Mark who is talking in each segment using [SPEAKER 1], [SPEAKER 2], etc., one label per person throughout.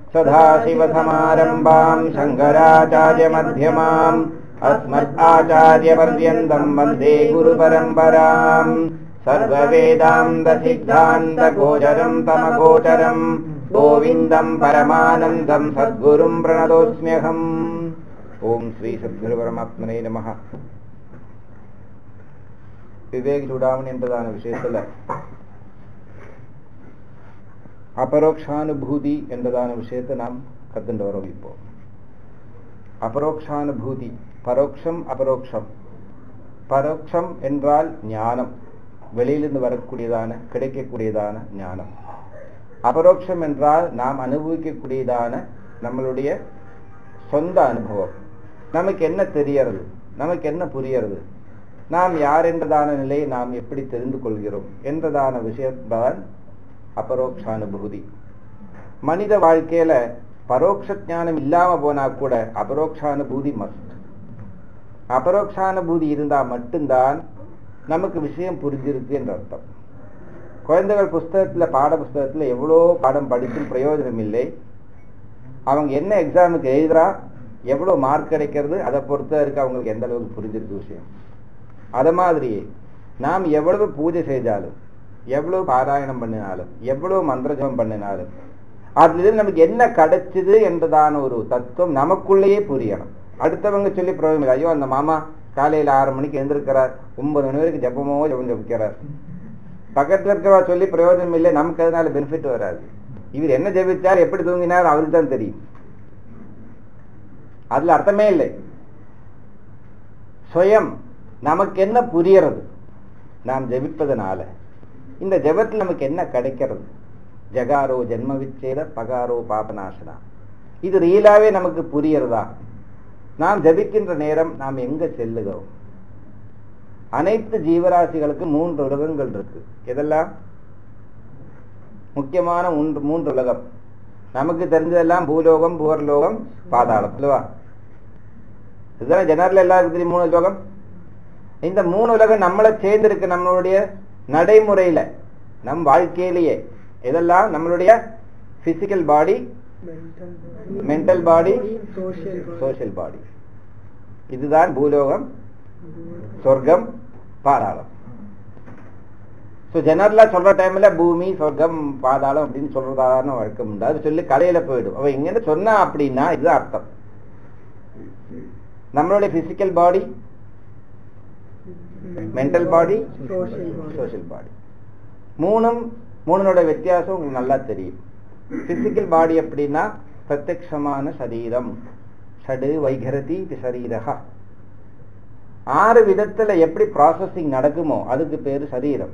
[SPEAKER 1] सदाशिवसमारम्भाम् शङ्कराचार्यमध्यमाम् अस्मदाचार्यपर्यन्तम् वन्दे गुरुपरम्पराम् सर्ववेदान्तसिद्धान्तगोचरम् तमगोचरम् गोविन्दम् परमानन्दम् सद्गुरुम् प्रणतोऽस्म्यहम् ॐ श्री சத்குருபரமாத்மனே நமः விவேக் சூடாமணி என்பதான விஷயத்துல அபரோக்ஷானுபூதி என்பதான விஷயத்தை நாம் கத்துண்டு வரோம் இப்போ அபரோக்ஷானுபூதி பரோக்ஷம் அபரோக்ஷம் பரோக்ஷம் என்றால் ஞானம் வெளியிலிருந்து வரக்கூடியதான கிடைக்கக்கூடியதான ஞானம் அபரோக்ஷம் என்றால் நாம் அனுபவிக்கக்கூடியதான நம்மளுடைய சொந்த அனுபவம் நமக்கு என்ன தெரியறது நமக்கு என்ன புரியறது நாம் யார் என்றதான நிலையை நாம் எப்படி தெரிந்து கொள்கிறோம் என்றதான விஷயம்தான் அபரோக்ஷானுபூதி மனித வாழ்க்கையில பரோட்ச ஞானம் இல்லாம போனா கூட அபரோக்ஷானுபூதி மஸ்ட் அபரோக்ஷானுபூதி இருந்தா மட்டும்தான் நமக்கு விஷயம் புரிஞ்சிருக்கு என்ற அர்த்தம் குழந்தைகள் புஸ்தகத்துல பாட புஸ்தகத்துல எவ்வளோ பாடம் படிச்சும் பிரயோஜனம் இல்லை அவங்க என்ன எக்ஸாமுக்கு எழுதுறா எவ்வளோ மார்க் கிடைக்கிறது அதை பொறுத்த இருக்கு அவங்களுக்கு எந்த அளவுக்கு புரிஞ்சிருக்கு விஷயம் அத மாதிரியே நாம் எவ்வளவு பூஜை செய்தாலும் எவ்வளவு பாராயணம் பண்ணினாலும் எவ்வளவு மந்திரஜபம் பண்ணினாலும் அதுல நமக்கு என்ன கிடைச்சது என்றதான ஒரு தத்துவம் நமக்குள்ளேயே புரியணும் அடுத்தவங்க சொல்லி பிரயோஜனம் இல்லை ஐயோ அந்த மாமா காலையில ஆறு மணிக்கு எழுந்திருக்கிறார் ஒன்பது மணி வரைக்கும் ஜப்பமோ ஜபம் ஜபிக்கிறார் பக்கத்துல இருக்கிறவா சொல்லி பிரயோஜனம் இல்லை நமக்கு அதனால பெனிஃபிட் வராது இவர் என்ன ஜெபிச்சார் எப்படி தூங்கினார் அவருக்கு தான் தெரியும் அதுல அர்த்தமே இல்லை சுயம் நமக்கு என்ன புரியறது நாம் ஜெபிப்பதனால இந்த ஜெபத்தில் நமக்கு என்ன கிடைக்கிறது ஜகாரோ ஜென்ம விச்சேத பகாரோ பாபநாசனா இது ரியலாவே நமக்கு புரியறதா நாம் ஜபிக்கின்ற நேரம் நாம் எங்க செல்லுகிறோம் அனைத்து ஜீவராசிகளுக்கு மூன்று உலகங்கள் இருக்கு எதெல்லாம் முக்கியமான மூன்று மூன்று உலகம் நமக்கு தெரிஞ்சதெல்லாம் பூலோகம் புவர்லோகம் பாதாளம் இல்லவா இதுதான் ஜெனரல் எல்லாருக்கும் தெரியும் மூணு உலகம் இந்த மூணு உலகம் நம்மளை சேர்ந்திருக்கு நம்மளுடைய நடைமுறையில நம் வாழ்க்கையிலேயே இதெல்லாம் நம்மளுடைய physical body mental body social body இதுதான் பூலோகம் சொர்க்கம் பாதாளம் ஸோ ஜெனரலா சொல்ற டைம்ல பூமி சொர்க்கம் பாதாளம் அப்படின்னு சொல்றதான வழக்கம் உண்டு அது சொல்லி கலையில போயிடும் அவ இங்க சொன்னா அப்படின்னா இதுதான் அர்த்தம் நம்மளுடைய physical body mental body social body மூணும் மூணனோட வித்தியாசம் உங்களுக்கு நல்லா தெரியும் பிசிக்கல் பாடி அப்படின்னா பிரத்யக்ஷமான சரீரம் ஷடு வைகரதி இது சரீரகா ஆறு விதத்துல எப்படி ப்ராசஸிங் நடக்குமோ அதுக்கு பேரு சரீரம்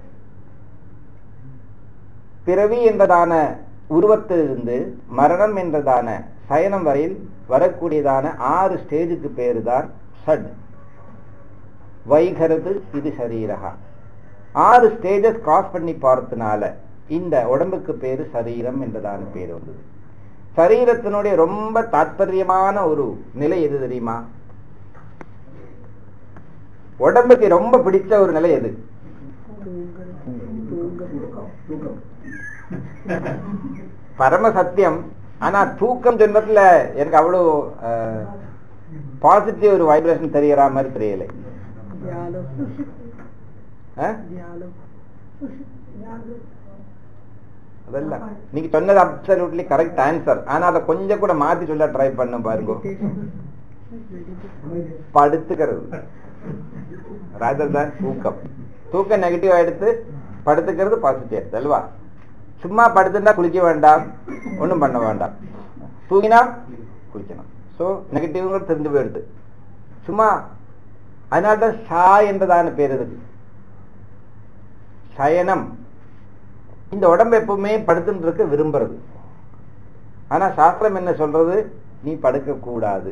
[SPEAKER 1] பிறவி என்றதான உருவத்திலிருந்து மரணம் என்றதான சயனம் வரையில் வரக்கூடியதான ஆறு ஸ்டேஜுக்கு பேரு தான் ஷட் வைகரது இது சரீரகா ஆறு ஸ்டேஜஸ் கிராஸ் பண்ணி பார்த்தனால இந்த உடம்புக்கு பேரு சரீரம் என்றதான பேர் வந்தது சரீரத்தினுடைய ரொம்ப தாற்பயமான ஒரு நிலை எது தெரியுமா உடம்புக்கு ரொம்ப பிடிச்ச ஒரு நிலை எது பரம சத்தியம் ஆனா தூக்கம் ஜென்மத்துல எனக்கு அவ்வளவு பாசிட்டிவ் ஒரு வைப்ரேஷன் தெரியற மாதிரி தெரியலை அதெல்லாம் நீங்க சொன்னது அப்சல்யூட்லி கரெக்ட் ஆன்சர் ஆனா அதை கொஞ்சம் கூட மாத்தி சொல்ல ட்ரை பண்ண பாருங்க படுத்துக்கிறது ராதர் தான் தூக்கம் தூக்கம் நெகட்டிவ் எடுத்து படுத்துக்கிறது பாசிட்டிவ் எடுத்து அல்வா சும்மா படுத்துட்டா குளிக்க வேண்டாம் ஒன்றும் பண்ண வேண்டாம் தூங்கினா குளிக்கணும் ஸோ நெகட்டிவ்ங்கிறது தெரிஞ்சு போயிடுது சும்மா அதனால்தான் ஷா என்றதான பேர் இருக்கு சயனம் இந்த உடம்பு எப்பவுமே படுத்துட்டு இருக்க விரும்புறது ஆனா சாஸ்திரம் என்ன சொல்றது நீ படுக்க கூடாது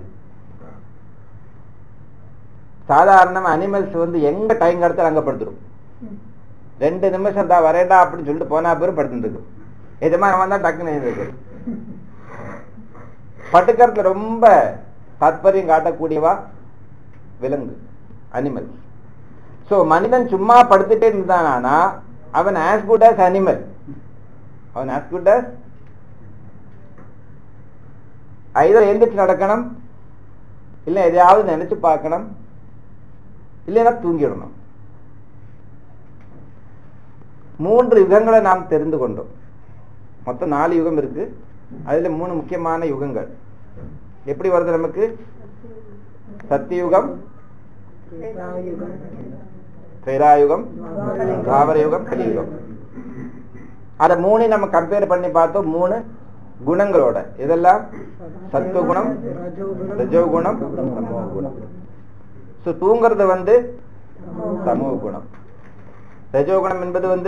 [SPEAKER 1] சாதாரண அனிமல்ஸ் வந்து எங்க டைம் கிடைச்சாலும் அங்க படுத்துரும் ரெண்டு நிமிஷம் தான் வரேண்டா அப்படின்னு சொல்லிட்டு போனா பேரும் படுத்துட்டு இருக்கு எதுமா வந்தா டக்குன்னு இருக்கு பட்டுக்கிறதுல ரொம்ப தாத்பரியம் காட்டக்கூடியவா விலங்கு அனிமல் சோ மனிதன் சும்மா படுத்துட்டே இருந்தானா அவன் ஆஸ் குட் as அனிமல் அவன் ஆஸ் குட் as ஐதர் எந்திரிச்சு நடக்கணும் இல்லை எதையாவது நினைச்சு பார்க்கணும் இல்லைன்னா தூங்கிடணும் மூன்று யுகங்களை நாம் தெரிந்து கொண்டோம் மொத்தம் நாலு யுகம் இருக்கு அதுல மூணு முக்கியமான யுகங்கள் எப்படி வருது நமக்கு சத்தியுகம் திரேதாயுகம் தாவர யுகம் கலியுகம் அத மூணு நம்ம கம்பேர் பண்ணி பார்த்தோம் மூணு குணங்களோட இதெல்லாம் சத்துவகுணம் ரஜோகுணம் தமோ குணம் ஸோ தூங்குறது வந்து தமோ குணம் ரஜோகுணம் என்பது வந்து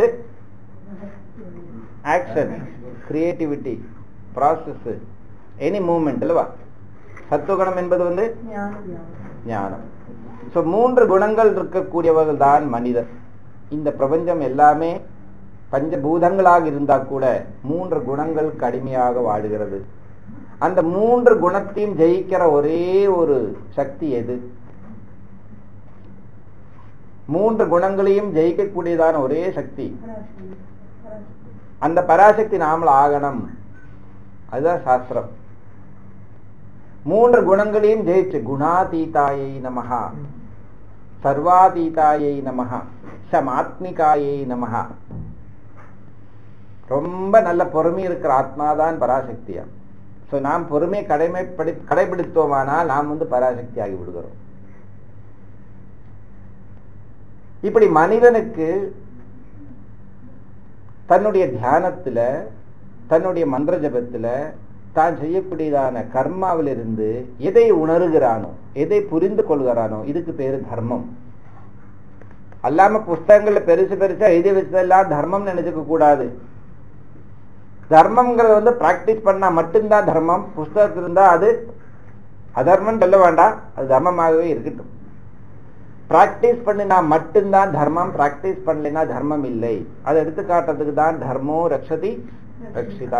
[SPEAKER 1] action creativity process any moment அல்லவா சத்துவகுணம் என்பது வந்து ஞானம் ஸோ மூன்று குணங்கள் இருக்கக்கூடியவர்கள் தான் மனிதர் இந்த பிரபஞ்சம் எல்லாமே பஞ்சபூதங்களாக இருந்தா கூட மூன்று குணங்கள் கடுமையாக வாழுகிறது அந்த மூன்று குணத்தையும் ஜெயிக்கிற ஒரே ஒரு சக்தி எது மூன்று குணங்களையும் ஜெயிக்கக்கூடியதான ஒரே சக்தி அந்த பராசக்தி நாமல் ஆகணும் அதுதான் சாஸ்திரம் மூன்று குணங்களையும் ஜெயிச்சு குணாதீதாயை நமஹா சர்வாதீதாயை நமஹா சமாத்மிகாயை நமஹா ரொம்ப நல்ல பொறுமை இருக்கிற ஆத்மாதான் பராசக்தியா ஸோ நாம் பொறுமையை கடைமைப்படி கடைபிடித்தோமானால் நாம் வந்து பராசக்தி ஆகி விடுகிறோம் இப்படி மனிதனுக்கு தன்னுடைய தியானத்துல தன்னுடைய மந்திர ஜபத்துல தான் செய்யக்கூடியதான கர்மாவிலிருந்து எதை உணர்கிறானோ எதை புரிந்து கொள்கிறானோ இதுக்கு பேரு தர்மம் அல்லாம புஸ்தகங்கள்ல பெருசு பெருசா எழுதி வச்சதெல்லாம் தர்மம் நினைச்சுக்க கூடாது தர்மம்ங்கிறது வந்து பிராக்டிஸ் பண்ணா மட்டும்தான் தர்மம் புஸ்தகத்தில் இருந்தா அது அதர்மம் சொல்ல வேண்டாம் அது தர்மமாகவே இருக்கட்டும் பிராக்டிஸ் பண்ணினா மட்டும்தான் தர்மம் பிராக்டிஸ் பண்ணலைன்னா தர்மம் இல்லை அதை எடுத்து காட்டுறதுக்கு தான் தர்மோ ரக்ஷதி ரக்ஷிதா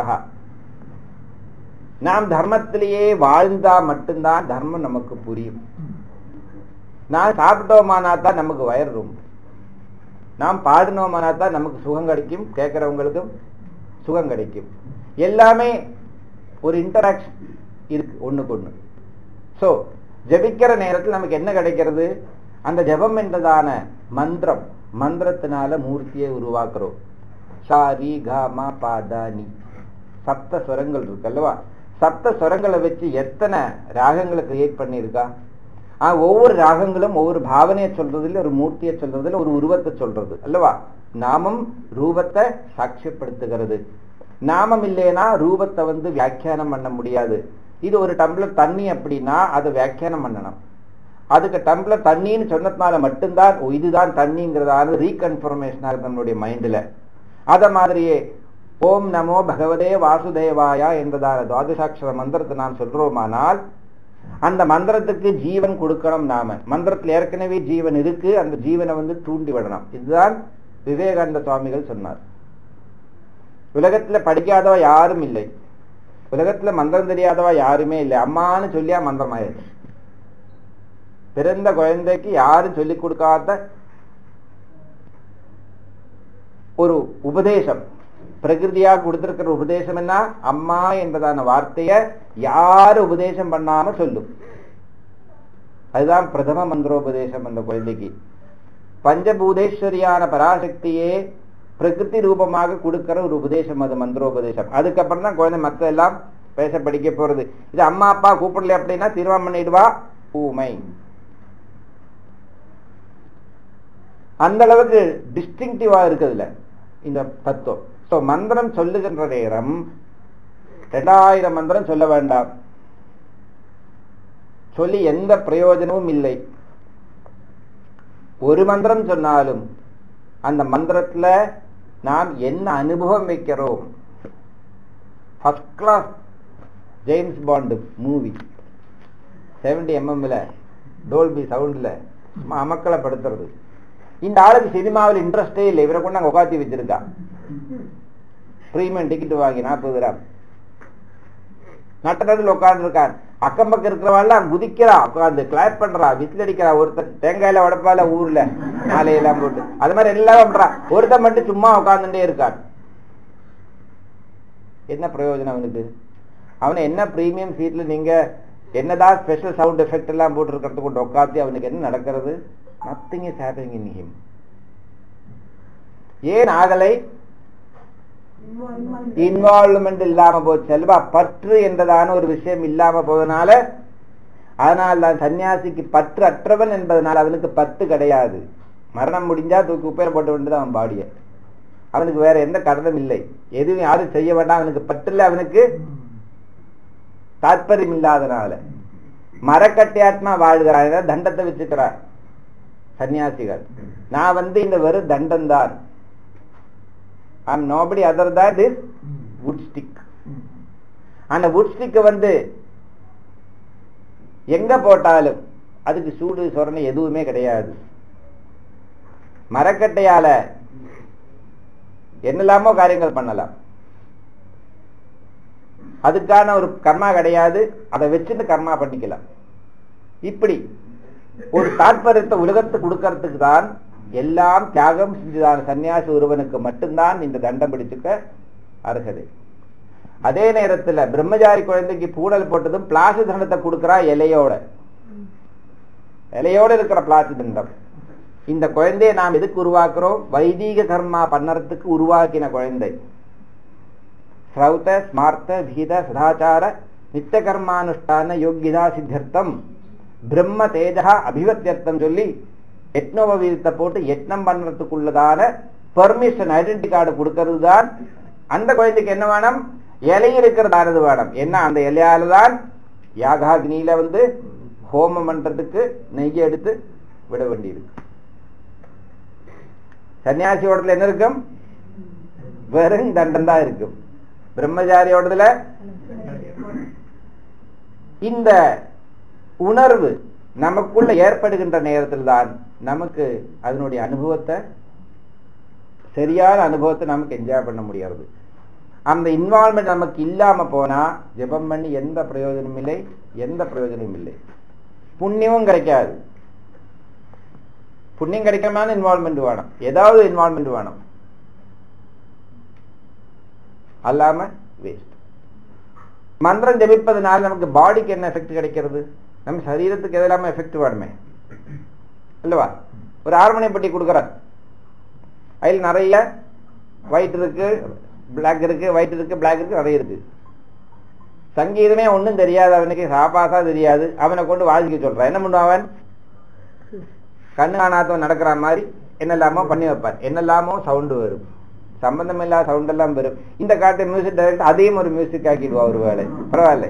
[SPEAKER 1] நாம் தர்மத்திலேயே வாழ்ந்தா மட்டும்தான் தர்மம் நமக்கு புரியும் நான் சாப்பிட்டோமானா தான் நமக்கு வயர் ரொம்ப நாம் பாடினோமானா தான் நமக்கு சுகம் கிடைக்கும் கேட்கறவங்களுக்கும் சுகம் கிடைக்கும் எல்லாமே ஒரு இன்டராக்ஷன் இருக்கு ஒண்ணுக்கு ஒண்ணு ஸோ ஜபிக்கிற நேரத்தில் நமக்கு என்ன கிடைக்கிறது அந்த ஜபம் என்றதான மந்திரம் மந்திரத்தினால மூர்த்தியை உருவாக்குறோம் சாரி காமா பாதானி சப்த ஸ்வரங்கள் இருக்கு அல்லவா சப்த ஸ்வரங்களை வச்சு எத்தனை ராகங்களை கிரியேட் பண்ணியிருக்கா ஆஹ் ஒவ்வொரு ராகங்களும் ஒவ்வொரு பாவனையை சொல்றதுல ஒரு மூர்த்தியை சொல்றதுல ஒரு உருவத்தை சொல்றது அல்லவா நாமம் ரூபத்தை சாட்சியப்படுத்துகிறது நாமம் இல்லைன்னா ரூபத்தை வந்து வியாக்கியானம் பண்ண முடியாது இது ஒரு டம்ளர் தண்ணி அப்படின்னா அதை வியாக்கியானம் பண்ணணும் அதுக்கு டம்ளர் தண்ணின்னு சொன்னதுனால மட்டும்தான் ஓ, இதுதான் தண்ணிங்கிறதான ரீகன்ஃபர்மேஷன் ஆகுது நம்மளுடைய மைண்ட்ல அத மாதிரியே ஓம் நமோ பகவதே வாசுதேவாயா என்றதான துவாதசாட்சர மந்திரத்தை நாம் சொல்றோமானால் அந்த மந்திரத்துக்கு ஜீவன் கொடுக்கணும் நாம மந்திரத்துல ஏற்கனவே ஜீவன் இருக்கு அந்த ஜீவனை வந்து தூண்டி விடணும் இதுதான் விவேகானந்த சுவாமிகள் சொன்னார் உலகத்துல படிக்காதவ யாரும் இல்லை உலகத்துல மந்திரம் தெரியாதவா யாருமே இல்லை அம்மான்னு சொல்லியா மந்திரம் ஆயிடுச்சு பிறந்த குழந்தைக்கு யாரும் சொல்லிக் கொடுக்காத ஒரு உபதேசம் பிரகிருதியாக கொடுத்திருக்கிற உபதேசம் என்ன அம்மா என்பதான வார்த்தைய யாரு உபதேசம் பண்ணாம சொல்லும் அதுதான் பிரதம மந்திரோபதேசம் அந்த குழந்தைக்கு பஞ்சபூதேஸ்வரியான பராசக்தியே பிரகிருதி ரூபமாக கொடுக்கிற ஒரு உபதேசம் அது மந்திரோபதேசம் அதுக்கப்புறம் தான் குழந்தை மத்த எல்லாம் பேச படிக்க போறது இது அம்மா அப்பா கூப்பிடல அப்படின்னா தீர்மானம் பண்ணிடுவா ஊமை அந்த அளவுக்கு டிஸ்டிங்டிவா இருக்குதுல இந்த தத்துவம் ஸோ மந்திரம் சொல்லுகின்ற நேரம் ரெண்டாயிரம் மந்திரம் சொல்ல வேண்டாம் சொல்லி எந்த பிரயோஜனமும் இல்லை ஒரு மந்திரம் சொன்னாலும் அந்த மந்திரத்துல நாம் என்ன அனுபவம் வைக்கிறோம் first class James Bond movie seventy எம்எம்ல டோல்பி சவுண்ட்ல அமக்களை படுத்துறது இந்த ஆளுக்கு சினிமாவில் இன்ட்ரெஸ்டே இல்லை இவரை கொண்டு அங்க உட்காத்தி வச்சிருக்கா ப்ரீமியம் டிக்கெட் வாங்கி நாற்பது கிராம் நட்ட நடுவில் உட்கார்ந்து இருக்கான் அக்கம் பக்கம் இருக்கிறவாள் குதிக்கிறா உட்காந்து கிளாப் பண்றா விசில் அடிக்கிறா ஒருத்தர் தேங்காயில உடப்பால ஊர்ல மாலையெல்லாம் போட்டு அது மாதிரி எல்லாம் பண்றா ஒருத்தன் மட்டும் சும்மா உட்கார்ந்துட்டே இருக்கான் என்ன பிரயோஜனம் அவனுக்கு அவனை என்ன பிரீமியம் சீட்ல நீங்க என்னதான் ஸ்பெஷல் சவுண்ட் எஃபெக்ட் எல்லாம் போட்டுருக்கிறது கொண்டு உட்காந்து அவனுக்கு என்ன நடக்கிறது nothing is happening in him ஏன் ஆகலை இன்வால்வ்மெண்ட் இல்லாம போச்சு செல்வா பற்று என்றதான ஒரு விஷயம் இல்லாம போவதனால அதனால் தான் சன்னியாசிக்கு பற்று அற்றவன் என்பதனால் அவனுக்கு பத்து கிடையாது மரணம் முடிஞ்சா தூக்கி குப்பையில போட்டு வேண்டியது அவன் பாடிய அவனுக்கு வேற எந்த கடனும் இல்லை எதுவும் யாரும் செய்ய வேண்டாம் அவனுக்கு பற்றுல அவனுக்கு தாற்பயம் இல்லாதனால மரக்கட்டையாத்மா வாழ்கிறார் தண்டத்தை வச்சுக்கிறார் சன்னியாசிகள் நான் வந்து இந்த வெறும் தண்டம் தான் ஐம் நோபடி அதர் தான் திஸ் வுட் ஸ்டிக் அந்த வுட் ஸ்டிக்கை வந்து எங்க போட்டாலும் அதுக்கு சூடு சொரணை எதுவுமே கிடையாது மரக்கட்டையால என்னெல்லாமோ காரியங்கள் பண்ணலாம் அதுக்கான ஒரு கர்மா கிடையாது அதை வச்சுட்டு கர்மா பண்ணிக்கலாம் இப்படி ஒரு தாற்பயத்தை உலகத்துக்கு கொடுக்கறதுக்கு தான் எல்லாம் தியாகம் செஞ்சுதான் சன்னியாசி ஒருவனுக்கு மட்டும்தான் இந்த தண்டம் பிடிச்சுக்க அருகதை அதே நேரத்துல பிரம்மச்சாரி குழந்தைக்கு பூடல் போட்டதும் பிளாசி தண்டத்தை கொடுக்கறா இலையோட இலையோட இருக்கிற பிளாசி தண்டம் இந்த குழந்தையை நாம் எதுக்கு உருவாக்குறோம் வைதீக கர்மா பண்ணறதுக்கு உருவாக்கின குழந்தை ஸ்ரௌத ஸ்மார்த்த பீத சதாச்சார நித்திய கர்மானுஷ்டான யோகிதா சித்தர்த்தம் பிரம்ம தேஜா அபிவத்தியர்த்தம் சொல்லி யத்னோபவீதத்தை போட்டு யத்னம் பண்றதுக்குள்ளதான பெர்மிஷன் ஐடென்டி கார்டு கொடுக்கறது தான் அந்த குழந்தைக்கு என்ன வேணும் இலை இருக்கிறதானது வேணும் என்ன அந்த இலையால தான் யாகாக்னியில வந்து ஹோமம் பண்றதுக்கு நெய்யை எடுத்து விட வேண்டியிருக்கு சன்னியாசியோடத்துல என்ன இருக்கும் வெறும் தண்டம் தான் இருக்கும் பிரம்மச்சாரியோடதுல இந்த உணர்வு நமக்குள்ள ஏற்படுகின்ற நேரத்தில் தான் நமக்கு அதனுடைய அனுபவத்தை சரியான அனுபவத்தை நமக்கு என்ஜாய் பண்ண முடியாது அந்த இன்வால்மெண்ட் நமக்கு இல்லாம போனா ஜெபம் பண்ணி எந்த பிரயோஜனமும் இல்லை எந்த பிரயோஜனமும் இல்லை புண்ணியமும் கிடைக்காது புண்ணியம் கிடைக்காம இன்வால்மெண்ட் வேணும் ஏதாவது இன்வால்மெண்ட் வேணும் அல்லாம வேஸ்ட் மந்திரம் ஜபிப்பதனால நமக்கு பாடிக்கு என்ன எஃபெக்ட் கிடைக்கிறது நம்ம சரீரத்துக்கு எதெல்லாம எஃபெக்ட் வேணுமே இல்லவா ஒரு ஆறுமணி பட்டி கொடுக்குறார் அதில் நிறைய ஒயிட் இருக்கு பிளாக் இருக்கு ஒயிட் இருக்கு பிளாக் இருக்கு நிறைய இருக்கு சங்கீதமே ஒன்றும் தெரியாது அவனுக்கு சாப்பாசா தெரியாது அவனை கொண்டு வாசிக்க சொல்றான் என்ன பண்ணுவான் அவன் கண்ணு காணாதவன் நடக்கிற மாதிரி என்னெல்லாமோ பண்ணி வைப்பான் என்னெல்லாமோ சவுண்டு வரும் சம்பந்தம் இல்லாத சவுண்ட் எல்லாம் வரும் இந்த காட்டு மியூசிக் டைரக்டர் அதையும் ஒரு மியூசிக் ஆக்கிடுவா ஒரு வேலை பரவாயில்ல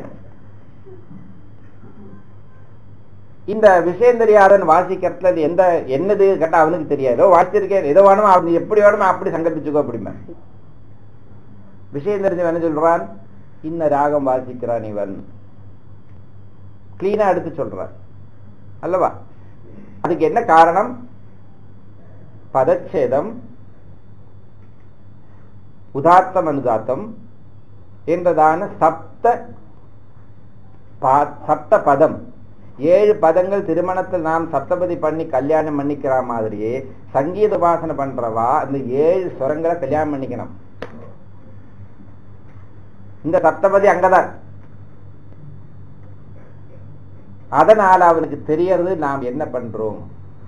[SPEAKER 1] இந்த விஷயம் தெரியாதவன் வாசிக்கிறதுல அது எந்த என்னது கேட்டா அவனுக்கு தெரியாது ஏதோ வாசிச்சிருக்கேன் ஏதோ வேணுமோ அவன் எப்படி வேணுமோ அப்படி சங்கல்பிச்சுக்கோ அப்படிமா விஷயம் தெரிஞ்சவன் என்ன சொல்றான் இன்ன ராகம் வாசிக்கிறான் இவன் கிளீனா எடுத்து சொல்றான் அல்லவா அதுக்கு என்ன காரணம் பதச்சேதம் உதாத்தம் அனுதாத்தம் என்றதான சப்த சப்த பதம் ஏழு பதங்கள் திருமணத்தில் நாம் சப்தபதி பண்ணி கல்யாணம் பண்ணிக்கிற மாதிரியே சங்கீத உபாசனை பண்றவா இந்த ஏழு ஸ்வரங்களை கல்யாணம் பண்ணிக்கணும் இந்த சப்தபதி அங்கதான் அதனால அவனுக்கு தெரியறது நாம் என்ன பண்றோம்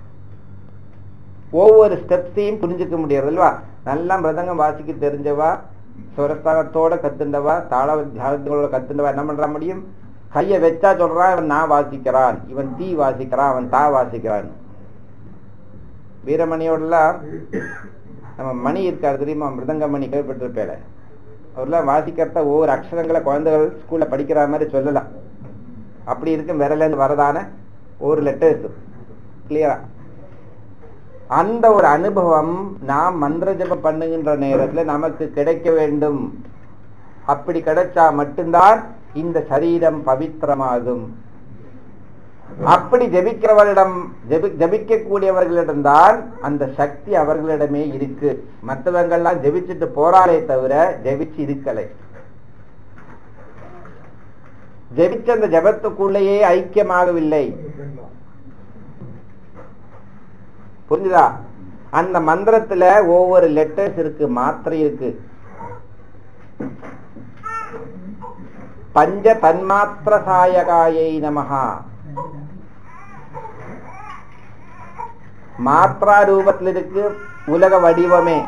[SPEAKER 1] ஒவ்வொரு ஸ்டெப்ஸையும் புரிஞ்சுக்க முடியாது இல்லவா நல்லா மிருதங்கம் வாசிக்க தெரிஞ்சவா சுரஸ்தானத்தோட கத்துண்டவா தாள தியானத்தோட கத்துண்டவா என்ன பண்ற முடியும் கைய வச்சா சொல்றான் இவன் நான் வாசிக்கிறான் இவன் தீ வாசிக்கிறான் அவன் தா வாசிக்கிறான் வீரமணியோடலாம் நம்ம மணி இருக்காரு தெரியுமா மிருதங்க மணி கேள்விப்பட்டிருப்பேல அவர்லாம் வாசிக்கிறத ஒவ்வொரு அக்ஷரங்களை குழந்தைகள் ஸ்கூல்ல படிக்கிற மாதிரி சொல்லலாம் அப்படி இருக்கும் விரல இருந்து வரதான ஒரு லெட்டர்ஸ் கிளியரா அந்த ஒரு அனுபவம் நாம் மந்திர ஜபம் பண்ணுகின்ற நேரத்துல நமக்கு கிடைக்க வேண்டும் அப்படி கிடைச்சா மட்டும்தான் இந்த சரீரம் பவித்திரமாகும் அப்படி ஜபிக்கிறவர்களிடம் ஜபி ஜபிக்கக்கூடியவர்களிடம்தான் அந்த சக்தி அவர்களிடமே இருக்கு மற்றவங்கள்லாம் ஜபிச்சுட்டு போறாரே தவிர ஜபிச்சு இருக்கலை ஜபிச்ச அந்த ஜபத்துக்குள்ளேயே ஐக்கியமாகவில்லை புரிஞ்சுதா அந்த மந்திரத்துல ஒவ்வொரு லெட்டர்ஸ் இருக்கு மாத்திரை இருக்கு பஞ்ச தன்மாத்திர சாயகாயை நமஹா மாத்ரா ரூபத்தில் இருக்கு உலக வடிவமே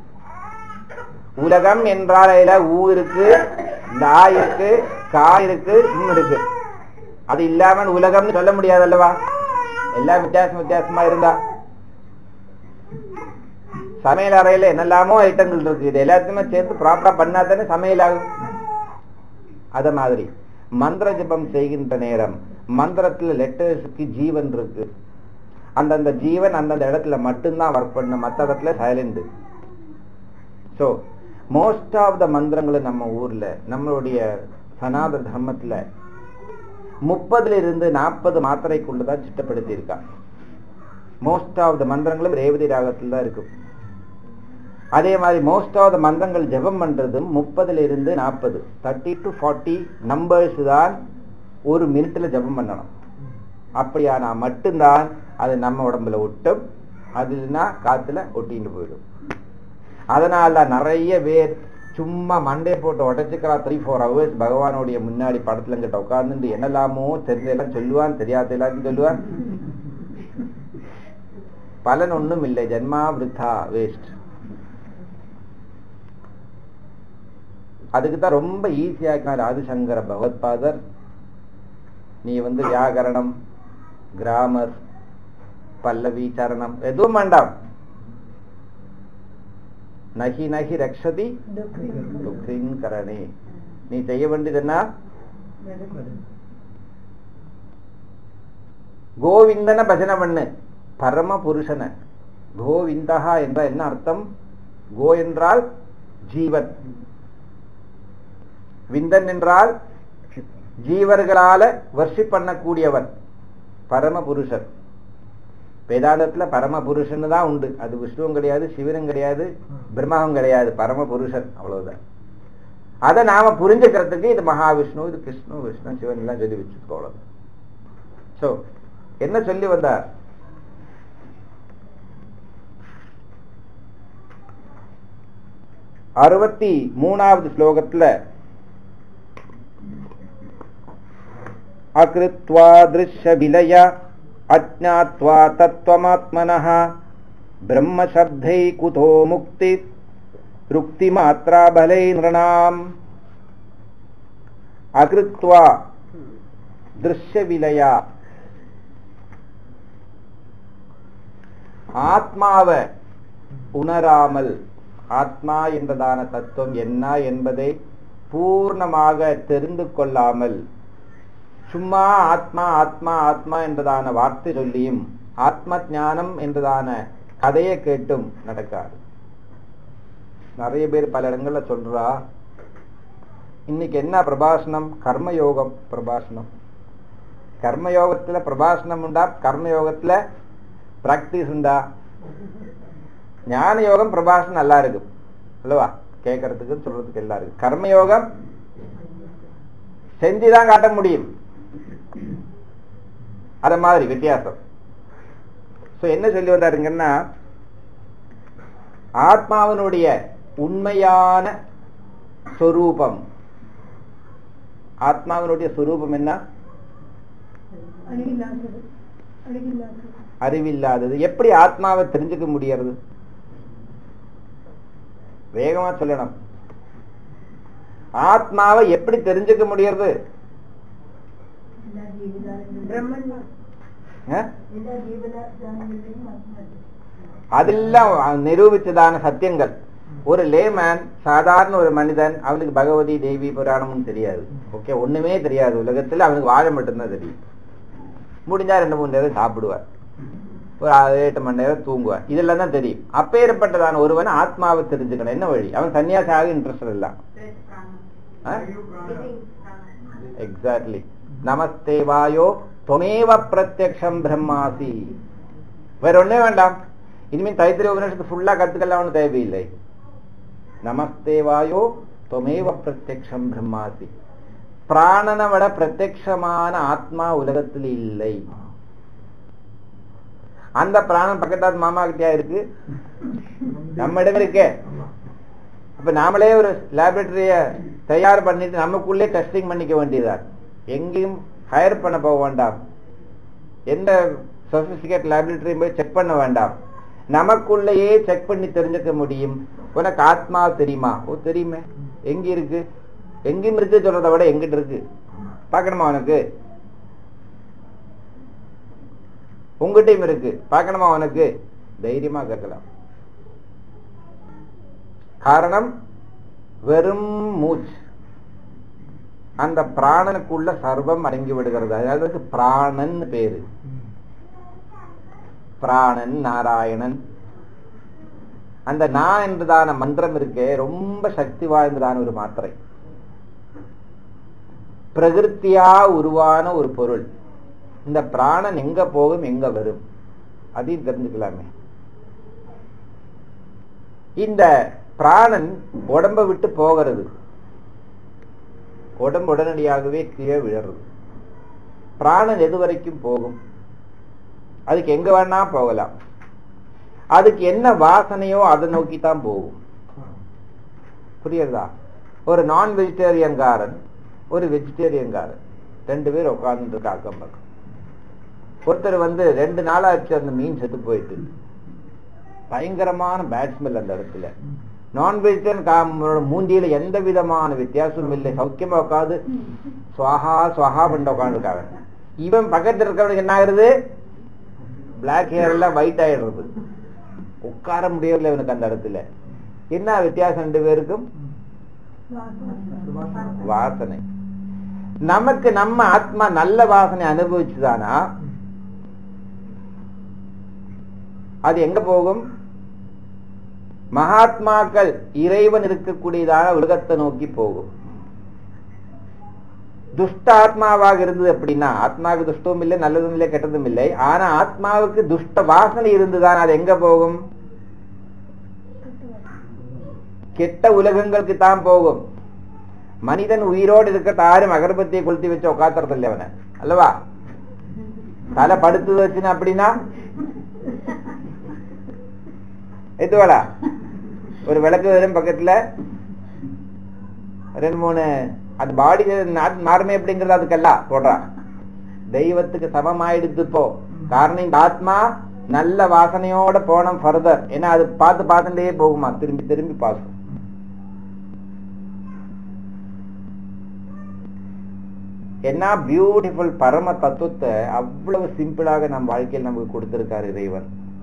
[SPEAKER 1] உலகம் என்றால் அதுல ஊ இருக்கு லா இருக்கு கா இருக்கு உம் இருக்கு அது இல்லாமல் உலகம்னு சொல்ல முடியாது அல்லவா எல்லாம் வித்தியாசம் வித்தியாசமா இருந்தா சமையல் அறையில என்னெல்லாமோ ஐட்டங்கள் இருக்கு இது எல்லாத்தையுமே சேர்த்து ப்ராப்பரா பண்ணா தானே சமையல் ஆகும் அத மாதிரி மந்திர ஜபம் செய்கின்ற நேரம் மந்திரத்துல லெட்டர்ஸ்க்கு ஜீவன் இருக்கு அந்தந்த ஜீவன் அந்தந்த இடத்துல மட்டும்தான் ஒர்க் பண்ணும் மற்ற இடத்துல silent so most of the மந்திரங்களை நம்ம ஊர்ல நம்மளுடைய சனாதன தர்மத்துல முப்பதுல இருந்து நாற்பது மாத்திரைக்குள்ளதான் சிட்டப்படுத்தி இருக்கா மோஸ்ட் ஆஃப் த மந்திரங்களும் ரேவதி ராகத்தில் தான் இருக்கும் அதே மாதிரி மோஸ்ட் ஆஃப் த மந்திரங்கள் ஜெபம் பண்றதும் முப்பதுல இருந்து நாற்பது தேர்ட்டி டு ஃபார்ட்டி நம்பர்ஸ் தான் ஒரு மினிட்ல ஜெபம் பண்ணணும் அப்படியானா மட்டும்தான் அது நம்ம உடம்புல ஒட்டும் அது இல்லைன்னா காத்துல ஒட்டிட்டு போயிடும் அதனால நிறைய பேர் சும்மா மண்டே போட்டு உடச்சுக்கிறா த்ரீ ஃபோர் ஹவர்ஸ் பகவானுடைய முன்னாடி படத்துல கிட்ட உட்கார்ந்துட்டு என்னெல்லாமோ தெரிஞ்சதெல்லாம் சொல்லுவான் தெரியாத எல்லாத்தையும் சொல்லுவான் பலன் ஒண்ணும் இல்லை ஜென்மா விருத்தா வேஸ்ட் அதுக்கு தான் ரொம்ப ஈஸியா இருக்கார் ஆதிசங்கர பகவத்பாதர் நீ வந்து வியாகரணம் கிராமர் பல்லவி சரணம் எதுவும் வேண்டாம் நகி நகி ரக்ஷதி துக்கின் கரணே நீ செய்ய வேண்டியது என்ன கோவிந்தன பஜனை பண்ணு பரம புருஷன கோவிந்தகா என்ற என்ன அர்த்தம் கோ என்றால் ஜீவன் விந்தன் என்றால் ஜீவர்களால வர்ஷிப் பண்ணக்கூடியவன் பரம புருஷன் வேதாந்தத்துல பரம புருஷன் தான் உண்டு அது விஷ்ணுவும் கிடையாது சிவனும் கிடையாது பிரம்மாவும் கிடையாது பரம புருஷன் அவ்வளவுதான் அதை நாம புரிஞ்சுக்கிறதுக்கு இது மகாவிஷ்ணு இது கிருஷ்ணு விஷ்ணு சிவன் எல்லாம் சொல்லி வச்சுக்கோளம் சோ என்ன சொல்லி வந்தார் அறுபத்தி மூணாவது ஸ்லோகத்துல அகிருத்வா திருஷ்ய விலய அஜாத்வா தத்துவமாத்மனः பிரம்மசப்தை குதோ முக்தி ருக்தி மாத்ரா பலை நிருணாம் அகிருத்வா திருஷ்ய விலயா ஆத்மாவை உணராமல் ஆத்மா என்றதான தத்துவம் என்ன என்பதை பூர்ணமாக தெரிந்து கொள்ளாமல் சும்மா ஆத்மா ஆத்மா ஆத்மா என்றதான வார்த்தை சொல்லியும் ஆத்ம ஞானம் என்றதான கதையை கேட்டும் நடக்காது நிறைய பேர் பல இடங்கள்ல சொல்றா இன்னைக்கு என்ன பிரபாஷணம் கர்மயோகம் பிரபாஷணம் கர்மயோகத்துல பிரபாஷணம் உண்டா கர்மயோகத்துல பிராக்டிஸ் உண்டா ஞான யோகம் பிரபாஷணம் நல்லா இருக்கு அல்லவா கேட்கறதுக்கு சொல்றதுக்கு எல்லாம் இருக்கு கர்மயோகம் செஞ்சுதான் காட்ட முடியும் அத மாதிரி வித்தியாசம் சோ என்ன சொல்லி வர்றாருங்கன்னா ஆத்மாவினுடைய உண்மையான சொரூபம் ஆத்மாவினுடைய சொரூபம் என்ன அறிவில்லாதது எப்படி ஆத்மாவை தெரிஞ்சுக்க முடியறது வேகமா சொல்லணும் ஆத்மாவை எப்படி தெரிஞ்சுக்க முடியறது அதெல்லாம் நிரூபிச்சதான சத்தியங்கள் ஒரு லேமேன் சாதாரண ஒரு மனிதன் அவனுக்கு பகவதி தேவி புராணமும் தெரியாது ஓகே ஒண்ணுமே தெரியாது உலகத்துல அவனுக்கு வாழ மட்டும்தான் தெரியும் முடிஞ்சா ரெண்டு மூணு நேரம் சாப்பிடுவார் ஒரு எட்டு மணி நேரம் தூங்குவார் இதெல்லாம் தான் தெரியும் அப்பேற்பட்டதான ஒருவன் ஆத்மாவை தெரிஞ்சுக்கணும் என்ன வழி அவன் சன்னியாசாக இன்ட்ரெஸ்ட் இல்ல எக்ஸாக்ட்லி நமஸ்தே வாயோ தொமேவ பிரத்யக்ஷம் பிரம்மாசி வேற ஒண்ணே வேண்டாம் இனிமேல் தைத்திரிய உபநிஷத்து ஃபுல்லா கத்துக்கலாம் ஒன்றும் தேவையில்லை நமஸ்தே வாயோ தொமேவ பிரத்யக்ஷம் பிரம்மாசி பிராணனை விட பிரத்யக்ஷமான ஆத்மா உலகத்தில் இல்லை அந்த பிராணம் பக்கத்தாத் மாமா கிட்டயா இருக்கு நம்ம இடம் இருக்கே அப்ப நாமளே ஒரு லேபரேட்டரிய தயார் பண்ணிட்டு நமக்குள்ளே டெஸ்டிங் பண்ணிக்க வேண்டியதார் எங்கேயும் ஹையர் பண்ண போக வேண்டாம் எந்த சொபிஸ்டிகேட் லேபரேட்டரியும் போய் செக் பண்ண வேண்டாம் நமக்குள்ளேயே செக் பண்ணி தெரிஞ்சுக்க முடியும் உனக்கு ஆத்மா தெரியுமா ஓ தெரியுமே எங்க இருக்கு எங்கேயும் இருக்கு சொல்றதை விட எங்கிட்ட இருக்கு பார்க்கணுமா உனக்கு உங்ககிட்டயும் இருக்கு பார்க்கணுமா உனக்கு தைரியமா கேட்கலாம் காரணம் வெறும் மூச்சு அந்த பிராணனுக்குள்ள சர்வம் அடங்கி விடுகிறது அதாவது பிராணன் பேரு பிராணன் நாராயணன் அந்த நா என்றதான மந்திரம் இருக்கே ரொம்ப சக்தி வாய்ந்ததான ஒரு மாத்திரை பிரகிருத்தியா உருவான ஒரு பொருள் இந்த பிராணன் எங்க போகும் எங்க வரும் அதையும் தெரிஞ்சுக்கலாமே இந்த பிராணன் உடம்ப விட்டு போகிறது உடம்பு உடனடியாகவே கீழே விழறது பிராணன் எது வரைக்கும் போகும் அதுக்கு எங்க வேணா போகலாம் அதுக்கு என்ன வாசனையோ அதை நோக்கி தான் போகும் புரியுறதா ஒரு நான் வெஜிடேரியன்காரன் ஒரு வெஜிடேரியன்காரன் ரெண்டு பேர் உட்கார்ந்து அக்கம் பக்கம் ஒருத்தர் வந்து ரெண்டு நாளாச்சு அந்த மீன் செத்து போயிட்டு பயங்கரமான பேட் ஸ்மெல் அந்த இடத்துல நான் வெஜிடேரியன் மூண்டியில எந்த விதமான வித்தியாசமும் இல்லை சௌக்கியமா உட்காந்து சுவாஹா சுவாஹா பண்ண உட்காந்துருக்காங்க இவன் பக்கத்துல இருக்கிறவனுக்கு என்ன ஆகுறது பிளாக் ஹேர் எல்லாம் ஒயிட் ஆயிடுறது உட்கார முடியவில்லை இவனுக்கு அந்த இடத்துல என்ன வித்தியாசம் ரெண்டு பேருக்கும் வாசனை நமக்கு நம்ம ஆத்மா நல்ல வாசனை அனுபவிச்சுதானா அது எங்க போகும் மகாத்மாக்கள் இறைவன் இருக்கக்கூடியதான உலகத்தை நோக்கி போகும் துஷ்ட ஆத்மாவாக இருந்தது அப்படின்னா ஆத்மாவுக்கு துஷ்டமும் இல்லை நல்லதும் இல்லை கெட்டதும் இல்லை ஆனா ஆத்மாவுக்கு துஷ்ட வாசனை இருந்துதான் அது எங்க போகும் கெட்ட உலகங்களுக்கு தான் போகும் மனிதன் உயிரோடு இருக்க யாரும் அகர்பத்தியை கொளுத்தி வச்சு உட்காத்துறது இல்லை அவனை அல்லவா தலை படுத்து வச்சுன்னு அப்படின்னா எதுவாடா ஒரு விளக்கு வரும் பக்கத்துல ரெண்டு மூணு அது பாடி மாறுமே அப்படிங்கறது அதுக்கெல்லாம் போடுறான் தெய்வத்துக்கு சமமாயிடுத்து போ காரணம் இந்த ஆத்மா நல்ல வாசனையோட போனோம் ஃபர்தர் ஏன்னா அது பார்த்து பார்த்துட்டே போகுமா திரும்பி திரும்பி பார்க்கும் என்ன பியூட்டிஃபுல் பரம தத்துவத்தை அவ்வளவு சிம்பிளாக நம் வாழ்க்கையில் நமக்கு கொடுத்திருக்காரு இறைவன்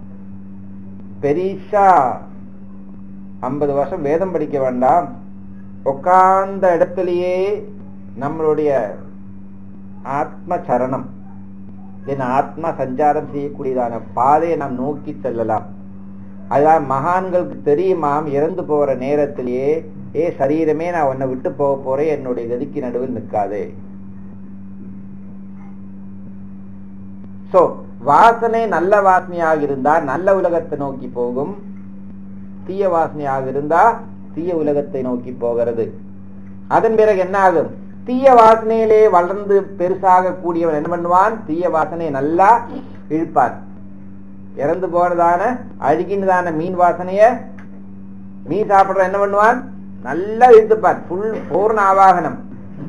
[SPEAKER 1] பெரிசா ஐம்பது வருஷம் வேதம் படிக்க வேண்டாம் உட்கார்ந்த இடத்திலேயே நம்மளுடைய ஆத்ம சரணம் என் ஆத்மா சஞ்சாரம் செய்யக்கூடியதான பாதையை நாம் நோக்கி செல்லலாம் அதான் மகான்களுக்கு தெரியுமாம் இறந்து போற நேரத்திலேயே ஏ சரீரமே நான் உன்னை விட்டு போக போறேன் என்னுடைய கதிக்கு நடுவில் நிற்காதே சோ வாசனை நல்ல வாசனையாக இருந்தா நல்ல உலகத்தை நோக்கி போகும் தீய வாசனையாக இருந்தா தீய உலகத்தை நோக்கி போகிறது அதன் பிறகு என்ன ஆகும் தீய வாசனையிலே வளர்ந்து பெருசாக கூடியவன் என்ன பண்ணுவான் தீய வாசனையை நல்லா இழுப்பான் இறந்து போனதான அழுகினதான மீன் வாசனைய மீன் சாப்பிடுற என்ன பண்ணுவான் நல்லா இழுத்துப்பான் புல் பூர்ண ஆவாகனம்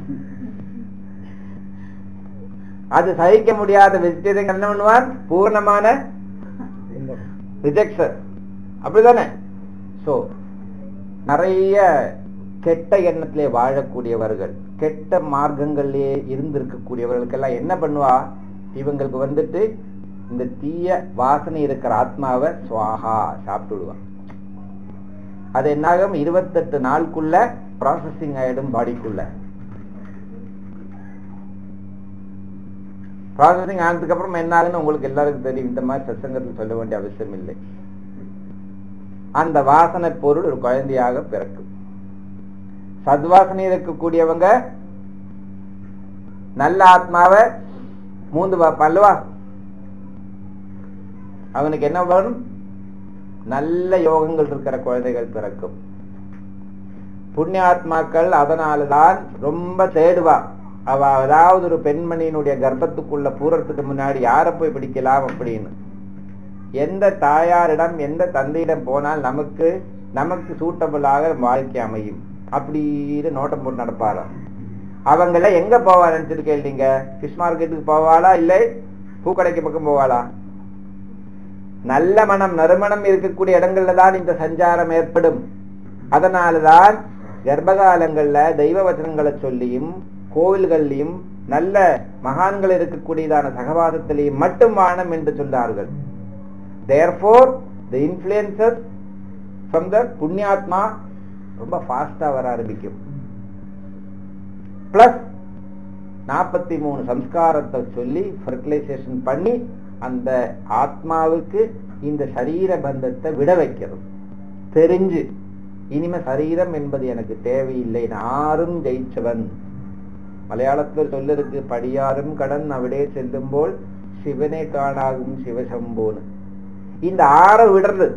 [SPEAKER 1] அது சகிக்க முடியாத வெஜிடேரியன் என்ன பண்ணுவான் பூர்ணமான ரிஜெக்ஷன் அப்படிதானே சோ நிறைய கெட்ட எண்ணத்திலே வாழக்கூடியவர்கள் கெட்ட மார்க்கங்களிலே இருந்திருக்கக்கூடியவர்களுக்கெல்லாம் என்ன பண்ணுவா இவங்களுக்கு வந்துட்டு இந்த தீய வாசனை இருக்கிற ஆத்மாவை சுவாகா சாப்பிட்டுடுவான் அது என்னாகும் இருபத்தெட்டு நாளுக்குள்ள ப்ராசஸிங் ஆயிடும் பாடிக்குள்ள ப்ராசஸிங் ஆனதுக்கு அப்புறம் என்ன ஆகுன்னு உங்களுக்கு எல்லாருக்கும் தெரியும் இந்த மாதிரி சத்சங்கத்தில் சொல்ல வேண்டிய அவசியம் இல்லை அந்த வாசனை பொருள் ஒரு குழந்தையாக பிறக்கும் சத்வாசனை இருக்கக்கூடியவங்க நல்ல ஆத்மாவை மூந்து பார்ப்பான் அல்லவா அவனுக்கு என்ன வேணும் நல்ல யோகங்கள் இருக்கிற குழந்தைகள் பிறக்கும் புண்ணிய ஆத்மாக்கள் அதனாலதான் ரொம்ப தேடுவா அவ அதாவது ஒரு பெண்மணியினுடைய கர்ப்பத்துக்குள்ள பூரத்துக்கு முன்னாடி யாரை போய் பிடிக்கலாம் அப்படின்னு எந்த தாயாரிடம் எந்த தந்தையிடம் போனால் நமக்கு நமக்கு சூட்டபிளாக வாழ்க்கை அமையும் அப்படின்னு நோட்டம் போட்டு நடப்பாராம் அவங்கள எங்க போவா நினைச்சிட்டு கேட்டீங்க ஃபிஷ் மார்க்கெட்டுக்கு போவாளா இல்லை பூக்கடைக்கு பக்கம் போவாளா நல்ல மனம் நறுமணம் இருக்கக்கூடிய இடங்கள்ல தான் இந்த சஞ்சாரம் ஏற்படும் அதனாலதான் கர்ப்பகாலங்கள்ல தெய்வ வச்சனங்களை சொல்லியும் கோவில்கள்லையும் நல்ல மகான்கள் இருக்கக்கூடியதான சகவாசத்திலையும் மட்டும் வானம் என்று சொன்னார்கள் தேர்ஃபோர் த இன்ஃபுளுசஸ் ஃப்ரம் த புண்ணியாத்மா ரொம்ப ஃபாஸ்டா வர ஆரம்பிக்கும் பிளஸ் நாற்பத்தி மூணு சம்ஸ்காரத்தை சொல்லி ஃபர்டிலைசேஷன் பண்ணி அந்த ஆத்மாவுக்கு இந்த சரீர பந்தத்தை விட வைக்கிறது தெரிஞ்சு இனிமே சரீரம் என்பது எனக்கு தேவையில்லை நாரும் ஜெயிச்சவன் மலையாளத்தில் ஒரு சொல்லு இருக்கு படியாரும் கடன் அவிடே செல்லும் போல் சிவனை காணாகும் சிவசம்போன்னு இந்த ஆற விடுறது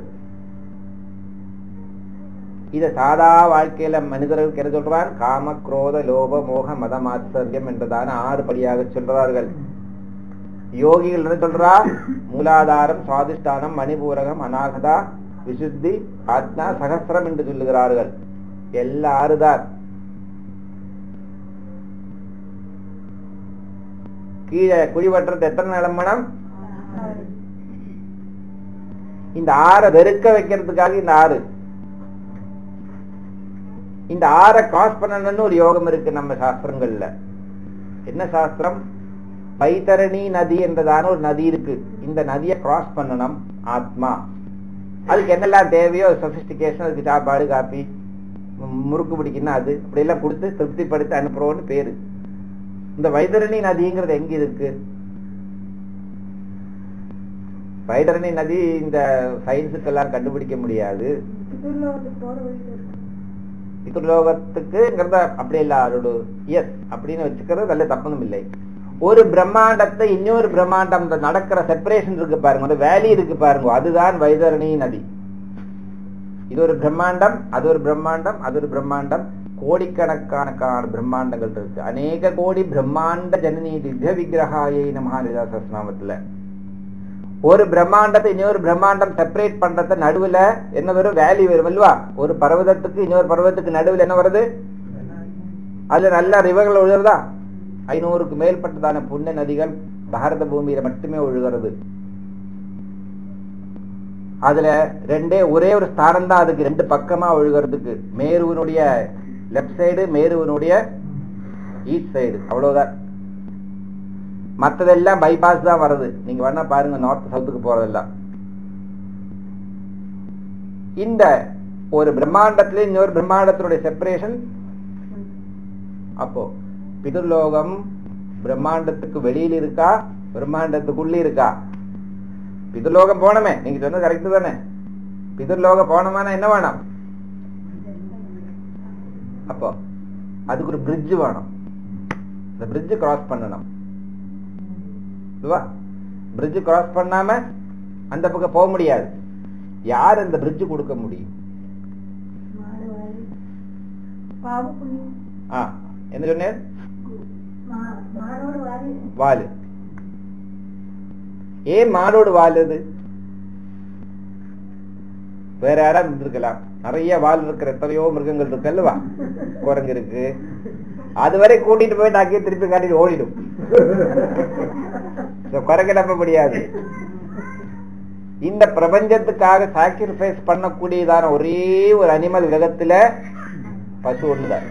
[SPEAKER 1] இத சாதா வாழ்க்கையில மனிதர்களுக்கு என்ன சொல்றான் காம குரோத லோப மோக மத மாத்தரியம் என்றதான ஆறு படியாக சொல்றார்கள் யோகிகள் என்ன சொல்றா மூலாதாரம் சுவாதிஷ்டானம் மணிபூரகம் அநாகதா விசுத்தி ஆத்மா சகசிரம் என்று சொல்லுகிறார்கள் எல்லா ஆறுதான் கீழே குழிவட்டுறது எத்தனை நிலமணம் இந்த ஆறை வெறுக்க வைக்கிறதுக்காக இந்த ஆறு இந்த ஆறை கிராஸ் பண்ணணும்னு ஒரு யோகம் இருக்கு நம்ம சாஸ்திரங்கள்ல என்ன சாஸ்திரம் பைத்தரணி நதி என்றதான ஒரு நதி இருக்கு இந்த நதியை கிராஸ் பண்ணணும் ஆத்மா அதுக்கு என்னெல்லாம் தேவையோ சொபிஸ்டிகேஷன் அதுக்கு சாப்பாடு காப்பி முறுக்கு பிடிக்கணும் அது அப்படி எல்லாம் கொடுத்து திருப்திப்படுத்தி அனுப்புறோம்னு பேரு இந்த வைதரணி நதிங்கிறது எங்க இருக்கு வைதரணி நதி இந்த சயின்ஸுக்கெல்லாம் கண்டுபிடிக்க முடியாது பித்ருலோகத்துக்குங்கிறத அப்படி இல்ல அதோட எஸ் அப்படின்னு வச்சுக்கிறது நல்ல தப்பனும் இல்லை ஒரு பிரம்மாண்டத்தை இன்னொரு பிரம்மாண்டம் இந்த நடக்கிற செப்பரேஷன் இருக்கு பாருங்க அந்த வேலி இருக்கு பாருங்க அதுதான் வைதரணி நதி இது ஒரு பிரம்மாண்டம் அது ஒரு பிரம்மாண்டம் அது ஒரு பிரம்மாண்டம் கோடிக்கணக்கான பிரம்மாண்டங்கள் இருக்கு அநேக கோடி பிரம்மாண்ட ஜனனி திவ்ய விக்கிரகாயை நமஹாரிதா சஸ்நாமத்துல ஒரு பிரம்மாண்டத்தை இன்னொரு பிரம்மாண்டம் செப்பரேட் பண்றத நடுவுல என்ன வரும் வேலி வரும் அல்லவா ஒரு பர்வதத்துக்கு இன்னொரு பர்வதத்துக்கு நடுவுல என்ன வருது அதுல நல்ல ரிவர்கள் விழுறதா ஐநூறுக்கு மேற்பட்டதான புண்ணிய நதிகள் பாரத பூமியில மட்டுமே ஒழுகிறது அதுல ரெண்டே ஒரே ஒரு ஸ்தானம் தான் அதுக்கு ரெண்டு பக்கமா ஒழுகிறதுக்கு மேருவனுடைய லெப்ட் சைடு மேருவனுடைய ஈஸ்ட் சைடு அவ்வளவுதான் மற்றதெல்லாம் பைபாஸ் தான் வருது நீங்க வேணா பாருங்க நார்த் சவுத்துக்கு போறதெல்லாம் இந்த ஒரு பிரம்மாண்டத்துல இன்னொரு பிரம்மாண்டத்தினுடைய செப்பரேஷன் அப்போ பிதுர்லோகம் பிரம்மாண்டத்துக்கு வெளியில் இருக்கா பிரம்மாண்டத்துக்குள்ள இருக்கா பிதுர்லோகம் போனமே நீங்க சொன்னது கரெக்ட் தானே பிதுர்லோகம் போனோமானா என்ன வேணும் அப்போ அதுக்கு ஒரு பிரிட்ஜ் வேணும் இந்த பிரிட்ஜ் கிராஸ் பண்ணணும் பிரிட்ஜ் கிராஸ் பண்ணாம அந்த பக்கம் போக முடியாது யார் அந்த பிரிட்ஜ் கொடுக்க முடியும் ஆ என்ன சொன்னேன் வாலு ஏன் மாடோடு வால் அது வேற யாரா இருந்திருக்கலாம் நிறைய வால் இருக்கிற எத்தனையோ மிருகங்கள் இருக்கு அல்லவா குரங்கு இருக்கு அதுவரை கூட்டிட்டு போயிட்டு அங்கேயே திருப்பி காட்டிட்டு ஓடிடும் குரங்கு நம்ப முடியாது இந்த பிரபஞ்சத்துக்காக சாக்ரிஃபைஸ் பண்ணக்கூடியதான ஒரே ஒரு அனிமல் உலகத்துல பசு ஒண்ணுதான்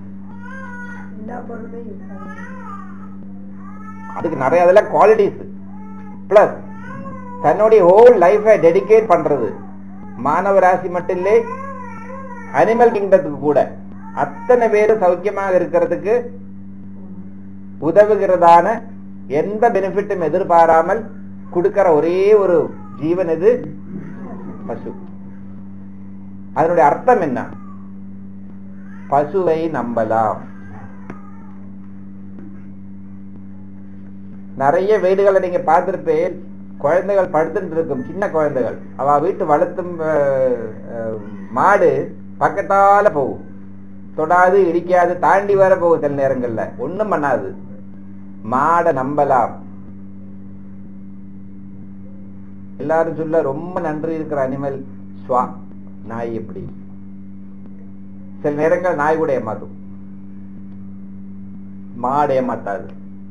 [SPEAKER 1] அதுக்கு நிறைய அதெல்லாம் குவாலிட்டிஸ் பிளஸ் தன்னுடைய ஹோல் லைஃபை டெடிகேட் பண்றது மாணவ ராசி மட்டும் இல்லை அனிமல் கிங்டத்துக்கு கூட அத்தனை பேரும் சௌக்கியமாக இருக்கிறதுக்கு உதவுகிறதான எந்த பெனிஃபிட்டும் எதிர்பாராமல் கொடுக்கிற ஒரே ஒரு ஜீவன் இது பசு அதனுடைய அர்த்தம் என்ன பசுவை நம்பலாம் நிறைய வீடுகளை நீங்க பார்த்திருப்பேன் குழந்தைகள் படுத்துட்டு இருக்கும் சின்ன குழந்தைகள் அவ வீட்டு வளர்த்தும் மாடு பக்கத்தால போகும் தொடாது இடிக்காது தாண்டி வர போகும் சில நேரங்கள்ல ஒண்ணும் பண்ணாது மாடை நம்பலாம் எல்லாரும் சொல்ல ரொம்ப நன்றி இருக்கிற அனிமல் ஸ்வா நாய் எப்படி சில நேரங்கள் நாய் கூட ஏமாத்தும் மாடு ஏமாத்தாது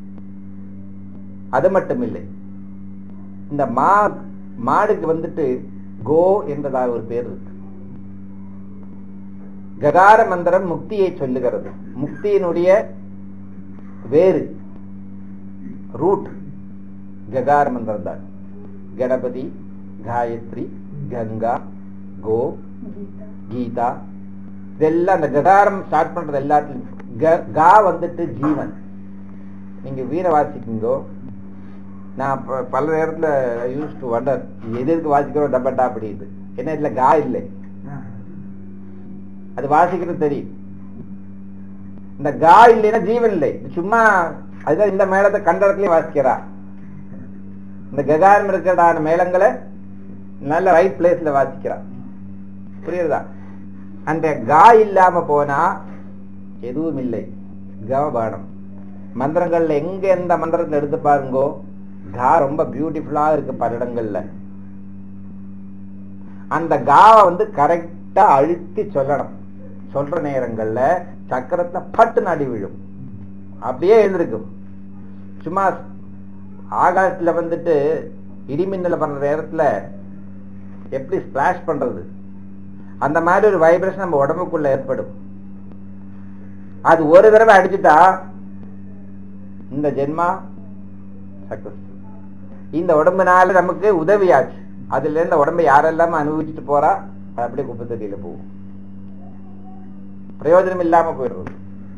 [SPEAKER 1] அது மட்டும் இல்லை இந்த மா மாடுக்கு வந்துட்டு கோ என்பதாக ஒரு பேர் இருக்கு ககார மந்திரம் முக்தியை சொல்லுகிறது முக்தியினுடைய வேறு ரூட் ககார மந்திரம் தான் கணபதி காயத்ரி கங்கா கோ கீதா இதெல்லாம் அந்த ககாரம் ஸ்டார்ட் பண்றது எல்லாத்துலயும் க- கா வந்துட்டு ஜீவன் நீங்க வீர வாசிக்குங்கோ நான் ப- பல நேரத்துல யூஸ் டு வண்டர் எதற்கு வாசிக்கிறோம் டப்பட்டா அப்படின்னு என்ன இதுல கா இல்லை அது வாசிக்கிறது தெரியும் இந்த கா இல்லைன்னா ஜீவன் இல்லை இது சும்மா அதுதான் இந்த மேளத்தை கண்ட இடத்துலயும் வாசிக்கிறா இந்த ககாரம் இருக்கிறதான மேளங்களை நல்ல ரைட் பிளேஸ்ல வாசிக்கிறா புரியுதா அந்த கா இல்லாம போனா எதுவும் இல்லை க பாடம் மந்திரங்கள்ல எங்க எந்த மந்திரத்தை எடுத்து பாருங்கோ கா ரொம்ப பியூட்டிஃபுல்லா இருக்கு பல இடங்கள்ல அந்த காவை வந்து கரெக்டா அழுத்தி சொல்லணும் சொல்ற நேரங்கள்ல சக்கரத்துல பட்டு நடி விழும் அப்படியே எழுந்திருக்கும் சும்மா ஆகாசத்துல வந்துட்டு இடிமின்னல பண்ற நேரத்துல எப்படி ஸ்பிளாஷ் பண்றது அந்த மாதிரி ஒரு வைப்ரேஷன் நம்ம உடம்புக்குள்ள ஏற்படும் அது ஒரு தடவை அடிச்சுட்டா இந்த ஜென்மா சக்சஸ் இந்த உடம்புனால நமக்கு உதவியாச்சு அதுல இருந்து உடம்பை யாரெல்லாம் அனுபவிச்சுட்டு போறா அது அப்படியே குப்பை தொட்டியில போகும் பிரயோஜனம் இல்லாம போயிடுறது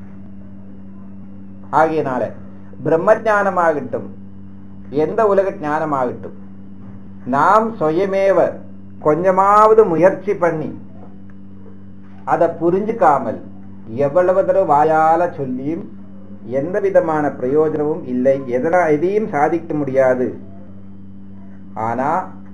[SPEAKER 1] ஆகையினால பிரம்ம ஞானமாகட்டும் எந்த உலக ஞானமாகட்டும் நாம் சுயமேவ கொஞ்சமாவது முயற்சி பண்ணி அதை புரிஞ்சுக்காமல் எவ்வளவு தடவை வாயால சொல்லியும் எந்த விதமான பிரயோஜனமும் இல்லை எதனா எதையும் சாதிக்க முடியாது ஆனா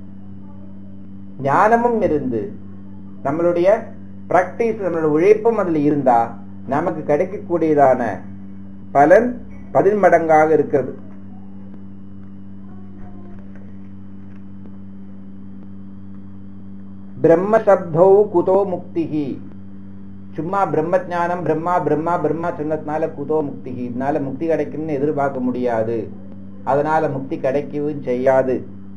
[SPEAKER 1] ஞானமும் இருந்து நம்மளுடைய பிராக்டிஸ் நம்மளுடைய உழைப்பும் அதுல இருந்தா நமக்கு கிடைக்கக்கூடியதான பலன் பதின்மடங்காக இருக்கிறது பிரம்ம சப்தௌ குதோ முக்திஹி சும்மா பிரம்ம ஞானம் பிரம்மா பிரம்மா பிரம்மா சொன்னதுனால குதோ முக்திஹி இதனால முக்தி கிடைக்கும்னு எதிர்பார்க்க முடியாது அதனால முக்தி கிடைக்கவும் செய்யாது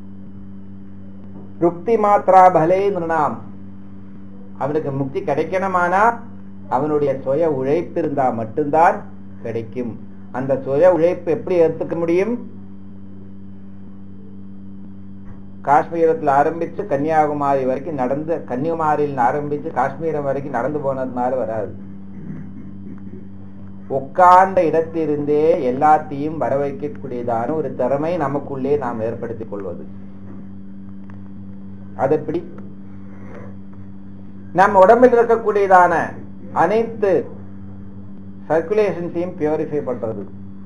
[SPEAKER 1] ருக்தி மாத்ரா பலே நிருணாம் அவனுக்கு முக்தி கிடைக்கணுமானா அவனுடைய சுய உழைப்பு இருந்தா மட்டும்தான் கிடைக்கும் அந்த சுய உழைப்பு எப்படி ஏத்துக்க முடியும் காஷ்மீரத்துல ஆரம்பிச்சு கன்னியாகுமரி வரைக்கும் நடந்து கன்னியாகுமரியில் ஆரம்பிச்சு காஷ்மீரம் வரைக்கும் நடந்து போனதுனால வராது உட்கார்ந்த இடத்திலிருந்தே எல்லாத்தையும் வர வைக்கக்கூடியதான ஒரு திறமை நமக்குள்ளே நாம் ஏற்படுத்திக் கொள்வது அது எப்படி நம்ம உடம்பில் இருக்கக்கூடியதான அனைத்து சர்க்குலேஷன்ஸையும் பியூரிஃபை பண்றது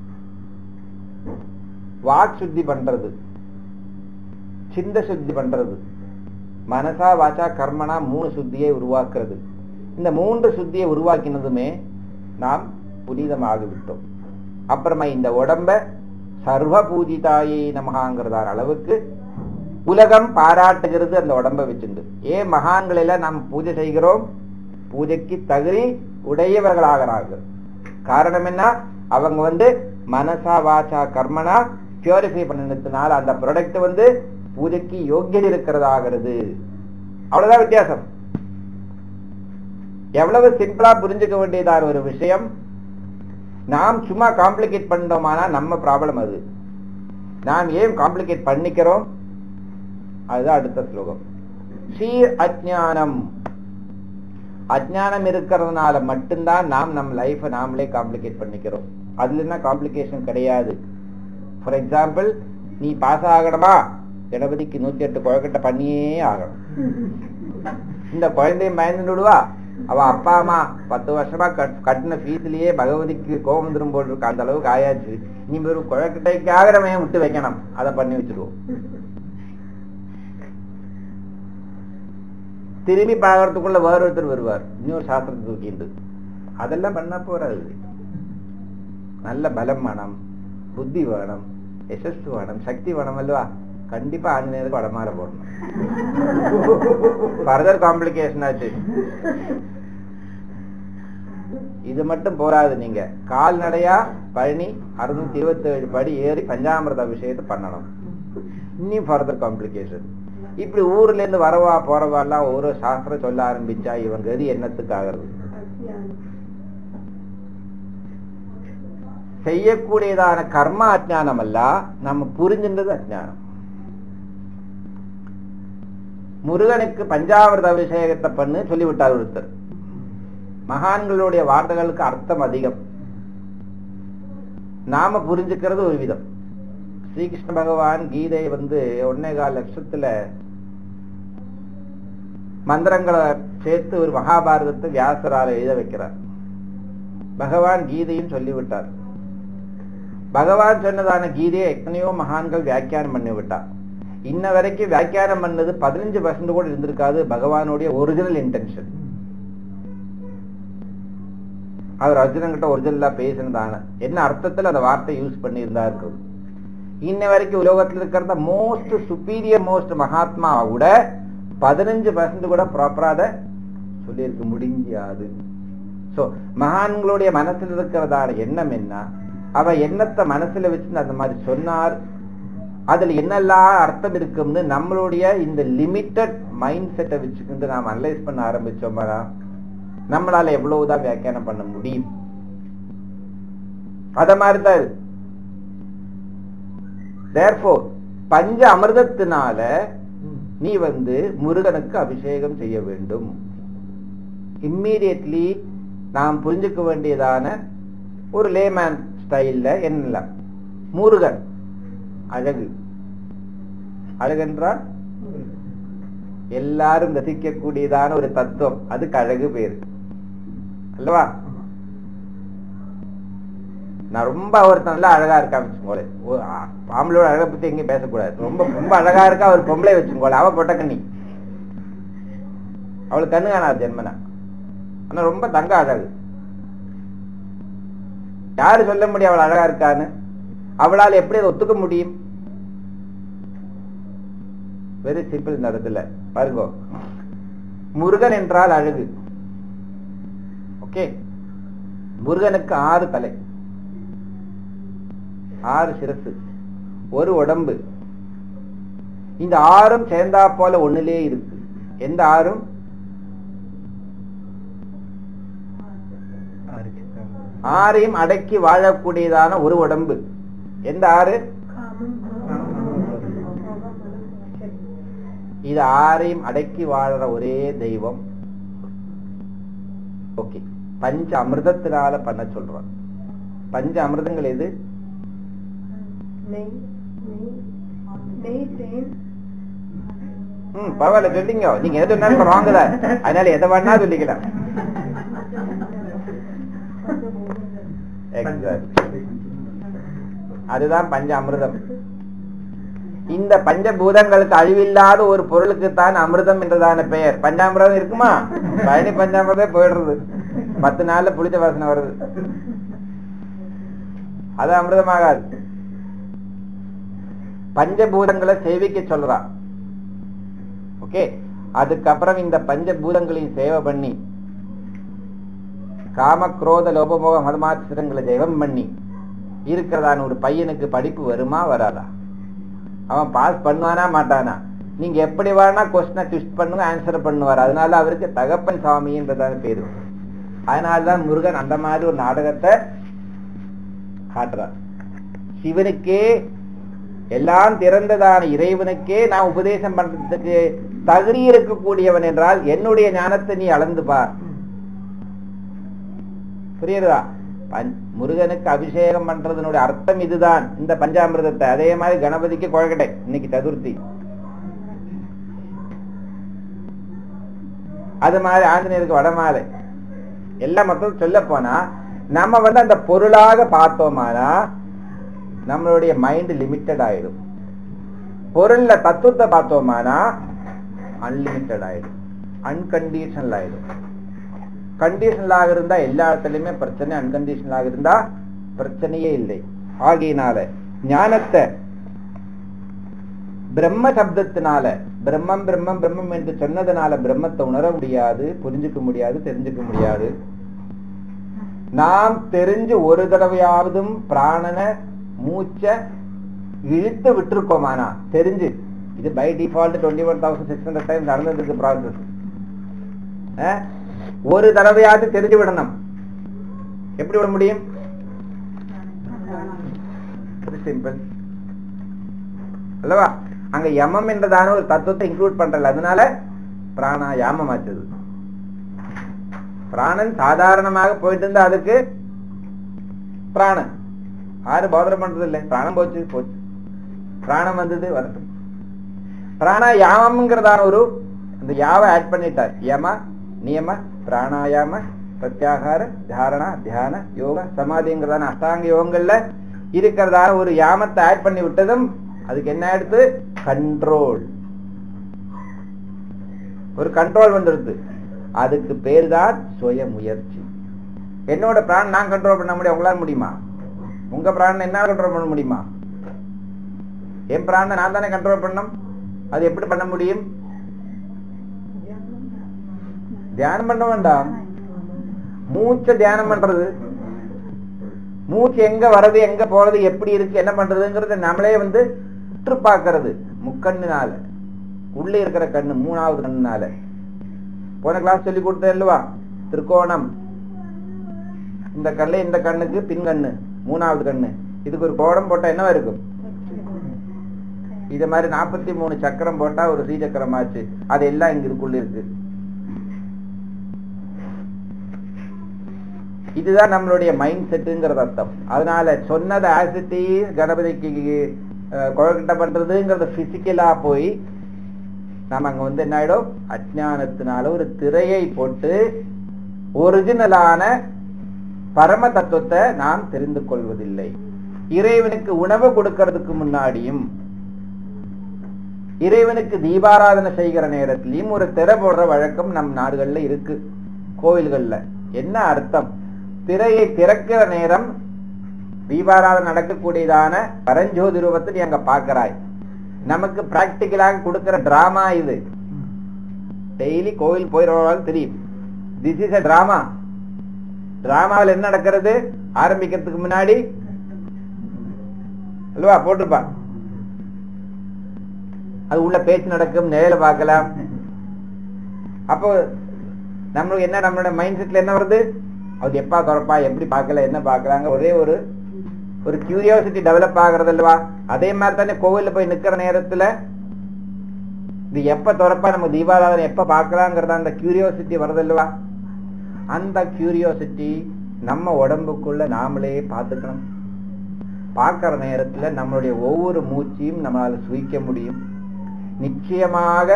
[SPEAKER 1] வாக் சுத்தி பண்றது சிந்த சுத்தி பண்றது மனசா வாச்சா கர்மனா மூணு சுத்தியை உருவாக்குறது இந்த மூன்று சுத்தியை உருவாக்கினதுமே நாம் புனிதமாகி விட்டோம் அப்புறமா இந்த உடம்ப சர்வ பூஜிதாயை நமகாங்கிறதான அளவுக்கு உலகம் பாராட்டுகிறது அந்த உடம்ப வச்சுண்டு ஏன் மகான்கள் எல்லாம் நாம் பூஜை செய்கிறோம் பூஜைக்கு தகுதி உடையவர்களாகிறார்கள் காரணம் என்ன அவங்க வந்து மனசா வாச்சா கர்மனா பியூரிஃபை பண்ணினதுனால அந்த ப்ராடக்ட் வந்து பூஜைக்கு யோக்கியம் இருக்கிறதாகிறது அவ்வளவுதான் வித்தியாசம் எவ்வளவு சிம்பிளா புரிஞ்சுக்க வேண்டியதான ஒரு விஷயம் நாம் சும்மா காம்ப்ளிகேட் பண்ணோமானா நம்ம ப்ராப்ளம் அது நாம் ஏன் காம்ப்ளிகேட் பண்ணிக்கிறோம் அதுதான் அடுத்த ஸ்லோகம் சீர் அஜானம் அஜானம் இருக்கிறதுனால மட்டும்தான் நாம் நம்ம லைஃபை நாமளே காம்ப்ளிகேட் பண்ணிக்கிறோம் அதுல என்ன காம்ப்ளிகேஷன் கிடையாது ஃபார் எக்ஸாம்பிள் நீ பாஸ் ஆகணுமா கணபதிக்கு நூத்தி எட்டு குழக்கட்டை பண்ணியே ஆகணும் இந்த குழந்தைய பயந்து விடுவா அவ அப்பா அம்மா பத்து வருஷமா கட்- கட்டின ஃபீஸ்லயே பகவதிக்கு கோபம் வந்துரும் போல் இருக்கு அந்த அளவுக்கு ஆயாச்சு நீ ஒரு குழக்கட்டைக்காக நம்ம ஏன் விட்டு வைக்கணும் அதை பண்ணி வச்சிருவோம் திரும்பி பார்க்கறதுக்குள்ள வேற ஒருத்தர் வருவார் இன்னொரு சாஸ்திரத்தை தூக்கிண்டு அதெல்லாம் பண்ண போறாது நல்ல பலம் வேணும் புத்தி வேணும் யசஸ் வேணும் சக்தி வேணும் அல்லவா கண்டிப்பா ஆஞ்சநேயருக்கு வடமாற போடணும் ஃபர்தர் காம்ப்ளிகேஷன் ஆச்சு இது மட்டும் போராது நீங்க கால்நடையா பழனி அறுநூத்தி இருபத்தி ஏழு படி ஏறி பஞ்சாமிரத அபிஷேகத்தை பண்ணணும் இன்னும் ஃபர்தர் காம்ப்ளிகேஷன் இப்படி ஊர்ல இருந்து வரவா போறவா எல்லாம் ஒரு சாஸ்திரம் சொல்ல ஆரம்பிச்சா இவங்க எது என்னத்துக்கு ஆகிறது செய்யக்கூடியதான கர்ம அஜானம் அல்ல நம்ம புரிஞ்சின்றது அஜானம் முருகனுக்கு பஞ்சாமிரத அபிஷேகத்தை பண்ணு சொல்லிவிட்டார் ஒருத்தர் மகான்களுடைய வார்த்தைகளுக்கு அர்த்தம் அதிகம் நாம புரிஞ்சுக்கிறது ஒரு விதம் ஸ்ரீகிருஷ்ண பகவான் கீதை வந்து ஒன்னே கால் லட்சத்துல மந்திரங்களை சேர்த்து ஒரு மகாபாரதத்தை வியாசரால எழுத வைக்கிறார் பகவான் கீதையும் சொல்லிவிட்டார் பகவான் சொன்னதான கீதையை எத்தனையோ மகான்கள் வியாக்கியானம் பண்ணி விட்டார் இன்ன வரைக்கும் வியாக்கியானம் பண்ணது பதினஞ்சு பர்சன்ட் கூட இருந்திருக்காது பகவானுடைய ஒரிஜினல் இன்டென்ஷன் அவர் அர்ஜுனன் கிட்ட ஒரிஜினலா பேசினதான என்ன அர்த்தத்துல அந்த வார்த்தை யூஸ் பண்ணியிருந்தா இருக்குது இன்ன வரைக்கும் உலகத்தில் இருக்கிறத மோஸ்ட் சுப்பீரியர் மோஸ்ட் மகாத்மா கூட பதினஞ்சு பர்சன்ட் கூட ப்ராப்பரா அதை சொல்லியிருக்க முடியாது சோ மகான்களுடைய மனசுல இருக்கிறதான எண்ணம் என்ன அவ எண்ணத்தை மனசுல வச்சு அந்த மாதிரி சொன்னார் அதுல என்னெல்லாம் அர்த்தம் இருக்கும்னு நம்மளுடைய இந்த லிமிட்டட் மைண்ட் செட்டை வச்சுக்கிட்டு நாம் அனலைஸ் பண்ண ஆரம்பிச்சோம்னா நம்மளால எவ்வளவுதான் வியாக்கியானம் பண்ண முடியும் அத மாதிரிதான் இது தேர்ஃபோர் பஞ்ச அமிர்தத்தினால நீ வந்து முருகனுக்கு அபிஷேகம் செய்ய வேண்டும் இம்மீடியட்லி நாம் புரிஞ்சுக்க வேண்டியதான ஒரு லேமேன் ஸ்டைல்ல என்ன முருகன் அழகு அழகென்றால் எல்லாரும் ரசிக்கக்கூடியதான ஒரு தத்துவம் அதுக்கு அழகு பேரு அல்லவா நான் ரொம்ப ஒருத்தன் நல்லா அழகா இருக்கான்னு வச்சுக்கோளேன் ஒரு ஆ- ஆம்பளோட அழகை பத்தி எங்கேயும் பேசக்கூடாது ரொம்ப ரொம்ப அழகா இருக்கா ஒரு பொம்பளை வச்சுக்கோளேன் அவ பொட்ட கண்ணி அவளுக்கு கண்ணு காணாது ஜென்மனா ஆனா ரொம்ப தங்க அழகு யாரு சொல்ல முடியும் அவள் அழகா இருக்கான்னு அவளால் எப்படி அதை ஒத்துக்க முடியும் வெரி சிம்பிள் இந்த இடத்துல பாருங்க முருகன் என்றால் அழகு ஓகே முருகனுக்கு ஆறு தலை ஆறு சிரசு ஒரு உடம்பு இந்த ஆறும் சேர்ந்தா போல ஒண்ணுலே இருக்கு எந்த ஆறும் ஆறையும் அடக்கி வாழக்கூடியதான ஒரு உடம்பு எந்த ஆறு இது ஆறையும் அடக்கி வாழற ஒரே தெய்வம் ஓகே பஞ்ச அமிர்தத்தினால பண்ண சொல்றோம் பஞ்ச அமிர்தங்கள் எது
[SPEAKER 2] நெய் நெய் நெய் தேன்
[SPEAKER 1] ம் பரவாயில்ல சொல்லிங்க நீங்க எது சொன்னாலும் வாங்குதா அதனால எதை வேணா சொல்லிக்கலாம் Exactly. அதுதான் பஞ்ச அமிர்தம் இந்த பஞ்சபூதங்களுக்கு அழிவில்லாத ஒரு பொருளுக்கு தான் அமிர்தம் என்றதான பெயர் பஞ்சாமிர்தம் இருக்குமா பழனி பஞ்சாமிர்தம் போயிடுறது பத்து நாள்ல புளிச்ச வாசனை வருது அது அமிர்தமாகாது பஞ்சபூதங்களை சேவிக்க சொல்றா ஓகே அதுக்கப்புறம் இந்த பஞ்சபூதங்களையும் சேவை பண்ணி காம குரோத லோபமோக மதமாத்திரங்களை ஜெபம் பண்ணி இருக்கிறதான ஒரு பையனுக்கு படிப்பு வருமா வராதா அவன் பாஸ் பண்ணுவானா மாட்டானா நீங்க எப்படி வேணா கொஸ்டினை ட்விஸ்ட் பண்ணுங்க ஆன்சர் பண்ணுவார் அதனால அவருக்கு தகப்பன் சாமின்றதான பேரு அதனாலதான் முருகன் அந்த மாதிரி ஒரு நாடகத்தை காட்டுறார் சிவனுக்கே எல்லாம் திறந்ததான இறைவனுக்கே நான் உபதேசம் பண்றதுக்கு தகுதி இருக்கக்கூடியவன் என்றால் என்னுடைய ஞானத்தை நீ அளந்து பார் புரியுதா பஞ்- முருகனுக்கு அபிஷேகம் பண்றதனுடைய அர்த்தம் இதுதான் இந்த பஞ்சாமிர்தத்தை அதே மாதிரி கணபதிக்கு குழக்கட்டை இன்னைக்கு சதுர்த்தி அது மாதிரி ஆஞ்சநேயருக்கு வடமாலை எல்லாம் மொத்தம் சொல்ல போனா நம்ம வந்து அந்த பொருளாக பார்த்தோமானா நம்மளுடைய மைண்ட் லிமிட்டட் ஆயிடும் பொருள்ல தத்துவத்தை பார்த்தோமானா அன்லிமிட்டட் ஆயிடும் அன்கண்டிஷனல் ஆயிடும் கண்டிஷனலாக இருந்தா எல்லா இடத்துலயுமே பிரச்சனை அன்கண்டிஷனலாக இருந்தா பிரச்சனையே இல்லை ஆகையினால ஞானத்தை பிரம்ம சப்தத்தினால பிரம்மம் பிரம்மம் பிரம்மம் என்று சொன்னதுனால பிரம்மத்தை உணர முடியாது புரிஞ்சுக்க முடியாது தெரிஞ்சுக்க முடியாது நாம் தெரிஞ்சு ஒரு தடவையாவதும் பிராணனை மூச்ச இழுத்து விட்டுருக்கோமானா தெரிஞ்சு இது by default twenty one thousand six hundred time நடந்ததுக்கு ப்ராசஸ் ஒரு தடவையாவது தெரிஞ்சு விடணும் எப்படி விட முடியும் சிம்பிள் அல்லவா அங்க யமம் என்றதான ஒரு தத்துவத்தை இன்க்ளூட் பண்றல அதனால பிராணாயாமம் ஆச்சது பிராணன் சாதாரணமாக போயிட்டு இருந்தா அதுக்கு பிராணன் யாரும் போதனை பண்றது இல்லை பிராணம் போச்சு போச்சு பிராணம் வந்தது வரட்டும் பிராணாயாமம்ங்கிறதான ஒரு அந்த யாவை ஆட் பண்ணிட்டார் யம நியம பிராணாயாம பிரத்யாகார தாரணா தியான யோக சமாதிங்கிறதான அஷ்டாங்க யோகங்கள்ல இருக்கிறதான ஒரு யாமத்தை ஆட் பண்ணி விட்டதும் அதுக்கு என்ன எடுத்து கண்ட்ரோல் ஒரு கண்ட்ரோல் வந்துடுது அதுக்கு பேர் தான் சுய முயற்சி என்னோட பிராணம் நான் கண்ட்ரோல் பண்ண முடியும் உங்களால முடியுமா உங்க பிராணம் என்ன கண்ட்ரோல் பண்ண முடியுமா என் பிராணம் நான் தானே கண்ட்ரோல் பண்ணணும் அது எப்படி பண்ண முடியும் தியானம் பண்ண வேண்டாம் மூச்சை தியானம் பண்றது மூச்சு எங்க வர்றது எங்க போறது எப்படி இருக்கு என்ன பண்றதுங்கிறத நம்மளே வந்து உற்று பார்க்கறது முக்கண்ணுனால உள்ளே இருக்கிற கண்ணு மூணாவது கண்ணுனால போன கிளாஸ் சொல்லி கொடுத்தேன் இல்லவா திருக்கோணம் இந்த கண்ணு இந்த கண்ணுக்கு பின் கண்ணு மூணாவது கண்ணு இதுக்கு ஒரு கோடம் போட்டா என்னவா இருக்கும் இது மாதிரி நாற்பத்தி மூணு சக்கரம் போட்டா ஒரு ஸ்ரீ சக்கரம் ஆச்சு அது எல்லாம் இங்க இதுக்குள்ள இருக்கு இதுதான் நம்மளுடைய மைண்ட் செட்டுங்கிறது அர்த்தம் அதனால சொன்னதை ஆசிட்டி கணபதிக்கு குழக்கிட்ட பண்றதுங்கிறது பிசிக்கலா போய் நம்ம அங்க வந்து என்ன ஆயிடும் அஜானத்தினால ஒரு திரையை போட்டு ஒரிஜினலான பரம தத்துவத்தை நாம் தெரிந்து கொள்வதில்லை இறைவனுக்கு உணவு கொடுக்கறதுக்கு முன்னாடியும் இறைவனுக்கு தீபாராதனை செய்கிற நேரத்திலையும் ஒரு திரை போடுற வழக்கம் நம் நாடுகள்ல இருக்கு கோவில்கள்ல என்ன அர்த்தம் திரையை திறக்கிற நேரம் தீபாராதனை நடக்கக்கூடியதான பரஞ்சோதி ரூபத்தை நீ அங்க பாக்குறாய் நமக்கு பிராக்டிக்கலாக கொடுக்கிற டிராமா இது டெய்லி கோவில் போயிடுவாங்க தெரியும் திஸ் இஸ் அ டிராமா டிராமாவில் என்ன நடக்கிறது ஆரம்பிக்கிறதுக்கு முன்னாடி அல்லவா போட்டிருப்பா அது உள்ள பேச்சு நடக்கும் நேரில் பார்க்கலாம் அப்போ நம்மளுக்கு என்ன நம்மளோட மைண்ட் செட்ல என்ன வருது அது எப்பா திறப்பா எப்படி பார்க்கல என்ன பார்க்கலாங்க ஒரே ஒரு ஒரு கியூரியாசிட்டி டெவலப் ஆகுறது அல்லவா அதே மாதிரி தானே கோவில்ல போய் நிக்கிற நேரத்துல இது எப்ப திறப்பா நம்ம தீபாராதனை எப்ப பார்க்கலாங்கிறத அந்த கியூரியாசிட்டி வருது அல்லவா அந்த கியூரியாசிட்டி நம்ம உடம்புக்குள்ள நாமளே பார்த்துக்கணும் பார்க்கிற நேரத்துல நம்மளுடைய ஒவ்வொரு மூச்சையும் நம்மளால சுயிக்க முடியும் நிச்சயமாக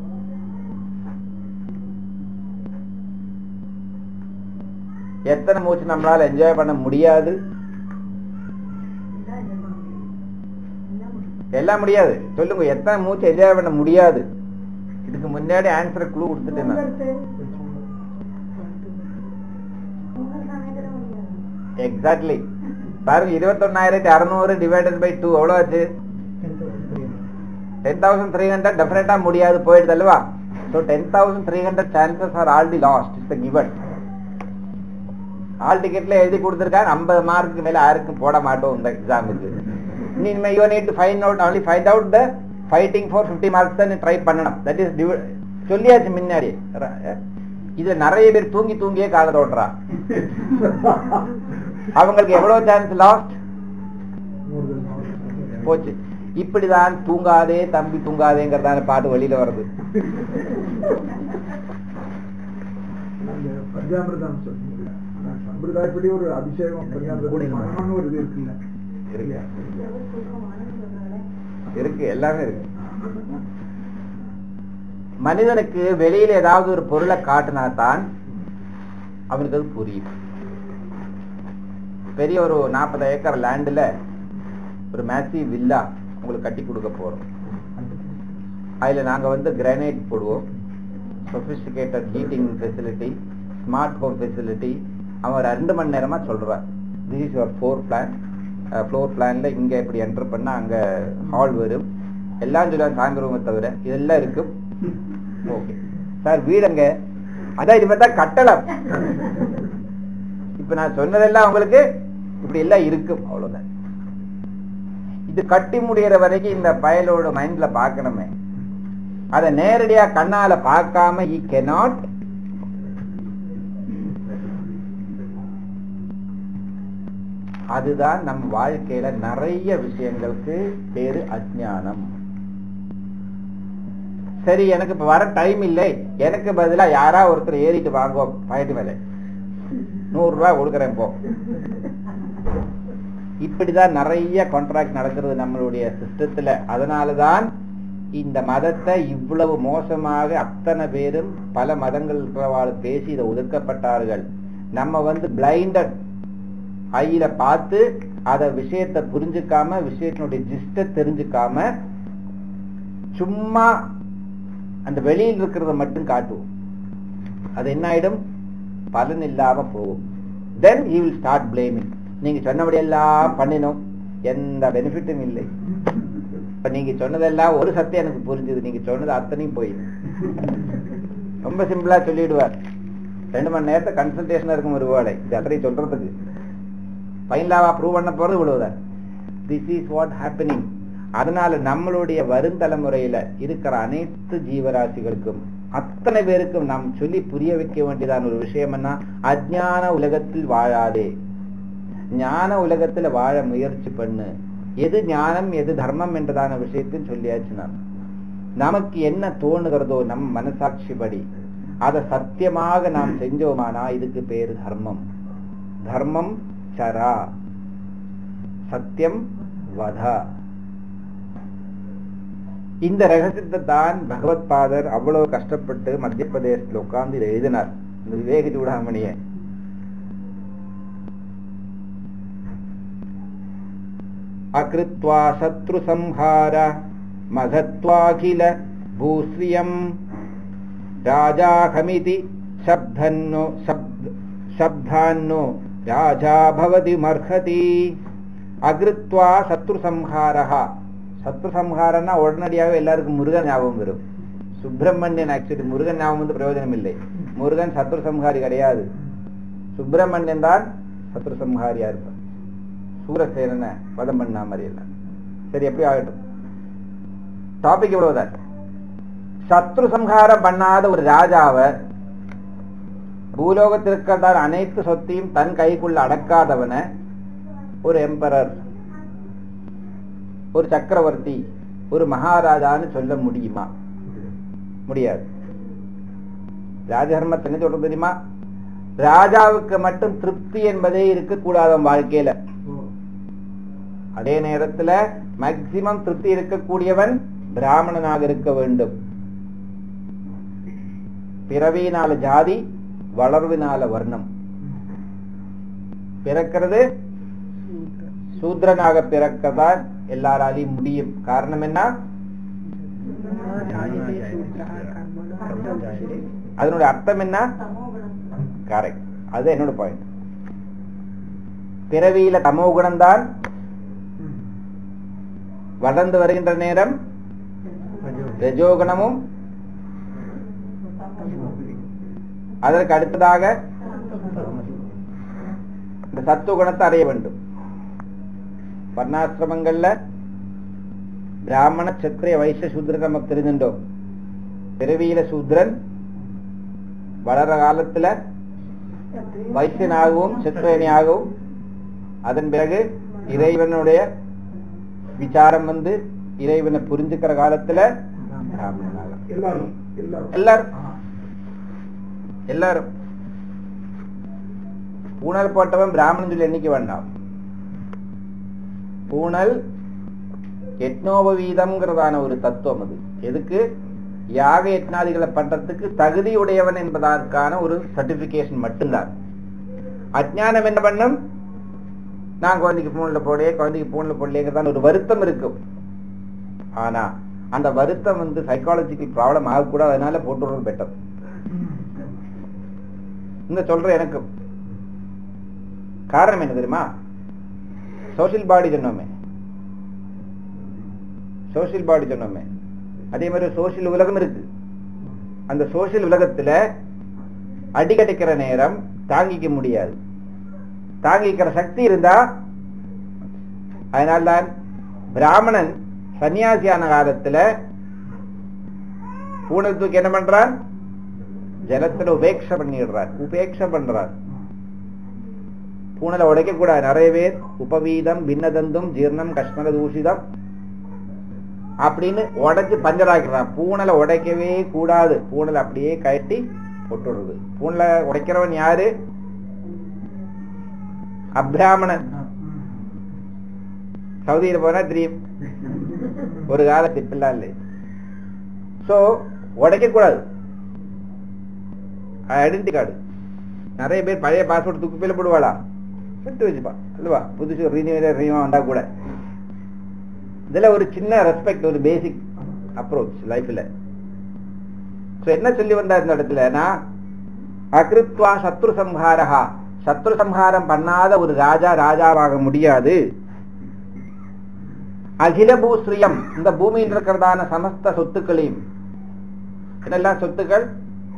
[SPEAKER 1] எத்தனை மூச்சு நம்மளால என்ஜாய் பண்ண முடியாது எல்லாம் முடியாது சொல்லுங்க எத்தனை மூச்சு என்ஜாய் பண்ண முடியாது இதுக்கு முன்னாடி ஆன்சர் குழு கொடுத்துட்டேன் நான் எக்ஸாக்ட்லி பாருங்க இருபத்தொன்னாயிரத்தி அறுநூறு டிவைடட் பை டூ எவ்வளவு ஆச்சு டென் தௌசண்ட் த்ரீ ஹண்ட்ரட் டெஃபினட்டா முடியாது போயிடுது அல்லவா so ten thousand three hundred chances are already lost it's given all டிக்கெட்ல எழுதி கொடுத்துருக்காங்க ஐம்பது மார்க்கு மேல யாருக்கும் போட மாட்டோம் இந்த எக்ஸாமுக்கு இனிமே you need to find out only find out the fighting for fifty marks தான் ட்ரை பண்ணணும் தட் இஸ் சொல்லியாச்சு முன்னாடி இதுல நிறைய பேர் தூங்கி தூங்கியே காலத்தை ஓட்டுறா அவங்களுக்கு எவ்வளவு சான்ஸ் லாஸ்ட் போச்சு இப்படிதான் தூங்காதே தம்பி தூங்காதேங்கிறதான பாட்டு வெளியில வருது
[SPEAKER 3] பஞ்சாமிரதம் சொல்லுங்க சம்பிரதாயப்படி ஒரு அபிஷேகம் பஞ்சாமிரதம் ஒரு இது இருக்குல்ல
[SPEAKER 1] இருக்கு இருக்கு எல்லாமே இருக்கு மனிதனுக்கு வெளியில ஏதாவது ஒரு பொருளை காட்டினா தான் அவனுக்கு அது புரியும் பெரிய ஒரு நாற்பது ஏக்கர் லேண்ட்ல ஒரு மேசி வில்லா உங்களுக்கு கட்டி கொடுக்க போறோம் அதுல நாங்க வந்து கிரானைட் போடுவோம் sophisticated heating facility smart home facility அவன் ஒரு ரெண்டு மணி நேரமா சொல்றான் this is your four plan floor பிளான்ல இங்க இப்படி என்டர் பண்ணா அங்க ஹால் வரும் எல்லாம் சொல்லுவாங்க சாயந்தர ரூமை தவிர இதெல்லாம் இருக்கும் ஓகே சார் வீடுங்க அதான் இது பார்த்தா கட்டளம் இப்ப நான் சொன்னதெல்லாம் உங்களுக்கு இப்படி எல்லாம் இருக்கும் அவ்வளவுதான் இது கட்டி முடிகிற வரைக்கும் இந்த பயலோட மைண்ட்ல பார்க்கணுமே அதை நேரடியா கண்ணால பார்க்காம ஈ கெனாட் அதுதான் நம் வாழ்க்கையில நிறைய விஷயங்களுக்கு பேரு அஜ்ஞானம் சரி எனக்கு இப்ப வர டைம் இல்லை எனக்கு பதிலா யாரா ஒருத்தர் ஏறிட்டு வாங்குவோம் பயட்டு மேல நூறு ரூபாய் கொடுக்குறேன் போ இப்படிதான் நிறைய கான்ட்ராக்ட் நடக்கிறது நம்மளுடைய சிஸ்டத்துல அதனாலதான் இந்த மதத்தை இவ்வளவு மோசமாக அத்தனை பேரும் பல மதங்கள் இருக்கிறவாள் பேசி இதை ஒதுக்கப்பட்டார்கள் நம்ம வந்து பிளைண்டட் ஐயில பார்த்து அத விஷயத்தை புரிஞ்சுக்காம விஷயத்தினுடைய ஜிஸ்ட தெரிஞ்சுக்காம சும்மா அந்த வெளியில் இருக்கிறத மட்டும் காட்டுவோம் அது என்ன ஆயிடும் பலன் இல்லாம போகும் then you will start blaming நீங்க சொன்னபடி எல்லாம் பண்ணினோம் எந்த பெனிஃபிட்டும் இல்லை இப்ப நீங்க சொன்னதெல்லாம் ஒரு சத்தியம் எனக்கு புரிஞ்சுது நீங்க சொன்னது அத்தனையும் போயிடும் ரொம்ப சிம்பிளா சொல்லிடுவார் ரெண்டு மணி நேரத்தை கன்சல்டேஷன் இருக்கும் ஒரு வேலை இது அத்தனை சொல்றதுக்கு ஃபைனலாவா ப்ரூவ் பண்ண போறது இவ்வளவுதான் திஸ் இஸ் வாட் ஹேப்பனிங் அதனால நம்மளுடைய வருந்தலைமுறையில இருக்கிற அனைத்து ஜீவராசிகளுக்கும் அத்தனை பேருக்கும் நாம் சொல்லி புரிய வைக்க வேண்டியதான ஒரு விஷயம் என்ன அஜ்ஞான உலகத்தில் வாழாதே ஞான உலகத்துல வாழ முயற்சி பண்ணு எது ஞானம் எது தர்மம் என்றதான விஷயத்தையும் சொல்லியாச்சு நான் நமக்கு என்ன தோணுகிறதோ நம் மனசாட்சிப்படி அதை சத்தியமாக நாம் செஞ்சோமானா இதுக்கு பேரு தர்மம் தர்மம் சரா சத்தியம் வதா இந்த ரகசியத்தை தான் பகவத் பாதர் அவ்வளவு கஷ்டப்பட்டு மத்திய பிரதேசத்துல உட்கார்ந்து இதை எழுதினார் இந்த விவேக சூடாமணிய அகிருத்வா சத்ரு சம்ஹார மகத்வாகில பூஸ்ரியம் ராஜாஹமிதி சப்தன்னோ சப்த சப்தான்னோ ராஜா பவதி மர்ஹதி அகிருத்வா சத்ரு சம்ஹாரஹா சத்ரு சம்ஹாரம்னா உடனடியாக எல்லாருக்கும் முருகன் ஞாபகம் வரும் சுப்பிரமணியன் ஆக்சுவலி முருகன் ஞாபகம் வந்து பிரயோஜனம் இல்லை முருகன் சத்ரு சம்ஹாரி கிடையாது சுப்பிரமணியன் தான் சத்ரு சம்ஹாரியா இருப்பார் சூரசேனனை வதம் பண்ணா மாதிரி எல்லாம் சரி எப்படி ஆகட்டும் டாபிக் இவ்வளவுதான் சத்ரு சம்ஹாரம் பண்ணாத ஒரு ராஜாவை பூலோகத்திற்கான அனைத்து சொத்தையும் தன் கைக்குள்ள அடக்காதவனை ஒரு எம்பரர் ஒரு சக்கரவர்த்தி ஒரு மகாராஜான்னு சொல்ல முடியுமா முடியாது ராஜதர்மத்தை என்ன சொல்றது தெரியுமா ராஜாவுக்கு மட்டும் திருப்தி என்பதே இருக்கக்கூடாத வாழ்க்கையில அதே நேரத்துல மேக்சிமம் திருப்தி இருக்கக்கூடியவன் பிராமணனாக இருக்க வேண்டும் பிறவியினால ஜாதி வளர்வினால வர்ணம் பிறக்கிறது சூத்ரனாக பிறக்கதான் எல்லாராலையும் முடியும் காரணம் என்ன அதனுடைய அர்த்தம் என்ன கரெக்ட் அது என்னோட பாயிண்ட் பிறவியில தமோ குணம்தான் வளர்ந்து வருகின்ற நேரம் ரஜோகுணமும் அதற்கு அடுத்ததாக இந்த சத்துவகுணத்தை அடைய வேண்டும் வர்ணாசிரமங்கள்ல பிராமண சத்திரிய வைச சூத்ரன் நமக்கு தெரிஞ்சுட்டோம் பிறவியில சூத்ரன் வளர காலத்துல வைசியனாகவும் சத்ரியனாகவும் அதன் பிறகு இறைவனுடைய விசாரம் வந்து இறைவனை புரிஞ்சுக்கிற காலத்துல பிராமணனாக
[SPEAKER 3] எல்லாரும் எல்லாரும்
[SPEAKER 1] எல்லாரும் எல்லாரும் பூனல் போட்டவன் பிராமணன் சொல்லி எண்ணிக்க வேண்டாம் பூனல் எட்னோபவீதம்ங்கிறதான ஒரு தத்துவம் அது எதுக்கு யாக யத்னாதிகளை பண்றதுக்கு தகுதியுடையவன் என்பதற்கான ஒரு சர்டிபிகேஷன் மட்டும்தான் அஜ்ஞானம் என்ன பண்ணும் நான் குழந்தைக்கு பூன்ல போடே குழந்தைக்கு பூன்ல போடலேங்கிறதான ஒரு வருத்தம் இருக்கும் ஆனா அந்த வருத்தம் வந்து சைக்காலஜிக்கல் ப்ராப்ளம் ஆகக்கூடாது அதனால போட்டுறது பெட்டர் இந்த சொல்ற எனக்கு காரணம் என்ன தெரியுமா சோசியல் பாடி சொன்னோமே சோசியல் பாடி சொன்னோமே அதே மாதிரி சோசியல் உலகம் இருக்கு அந்த சோசியல் உலகத்துல அடிக்கடிக்கிற நேரம் தாங்கிக்க முடியாது தாங்கிக்கிற சக்தி இருந்தா அதனால்தான் பிராமணன் சன்னியாசியான காலத்துல பூனை தூக்கி என்ன பண்றான் ஜலத்துல உபேட்ச பண்ணிடுறார் உபேட்ச பண்றார் பூனலை உடைக்க கூடாது நிறைய பேர் உபவீதம் பின்னதந்தும் ஜீர்ணம் கஷ்மல தூஷிதம் அப்படின்னு உடைச்சு பஞ்சராக்கிறான் பூனலை உடைக்கவே கூடாது பூனலை அப்படியே கட்டி போட்டுடுறது பூனலை உடைக்கிறவன் யாரு அப்ராமணன் சவுதியில போனா தெரியும் ஒரு காலத்து இப்பெல்லாம் இல்லை சோ உடைக்க கூடாது ஐடென்டி கார்டு நிறைய பேர் பழைய பாஸ்போர்ட் துக்குப்பையில போடுவாளா எடுத்து வச்சுப்பா இல்லவா புதுசு ரீனியூவல் ரீனியூ வந்தா கூட இதுல ஒரு சின்ன ரெஸ்பெக்ட் ஒரு பேசிக் அப்ரோச் லைஃப்ல சோ என்ன சொல்லி வந்தா இந்த இடத்துலனா அகிருத்வா சத்ரு சம்ஹாரஹா சத்ரு சம்ஹாரம் பண்ணாத ஒரு ராஜா ராஜாவாக முடியாது அகில பூஸ்ரீயம் இந்த பூமியில் இருக்கிறதான சமஸ்த சொத்துக்களையும் என்னெல்லாம் சொத்துக்கள்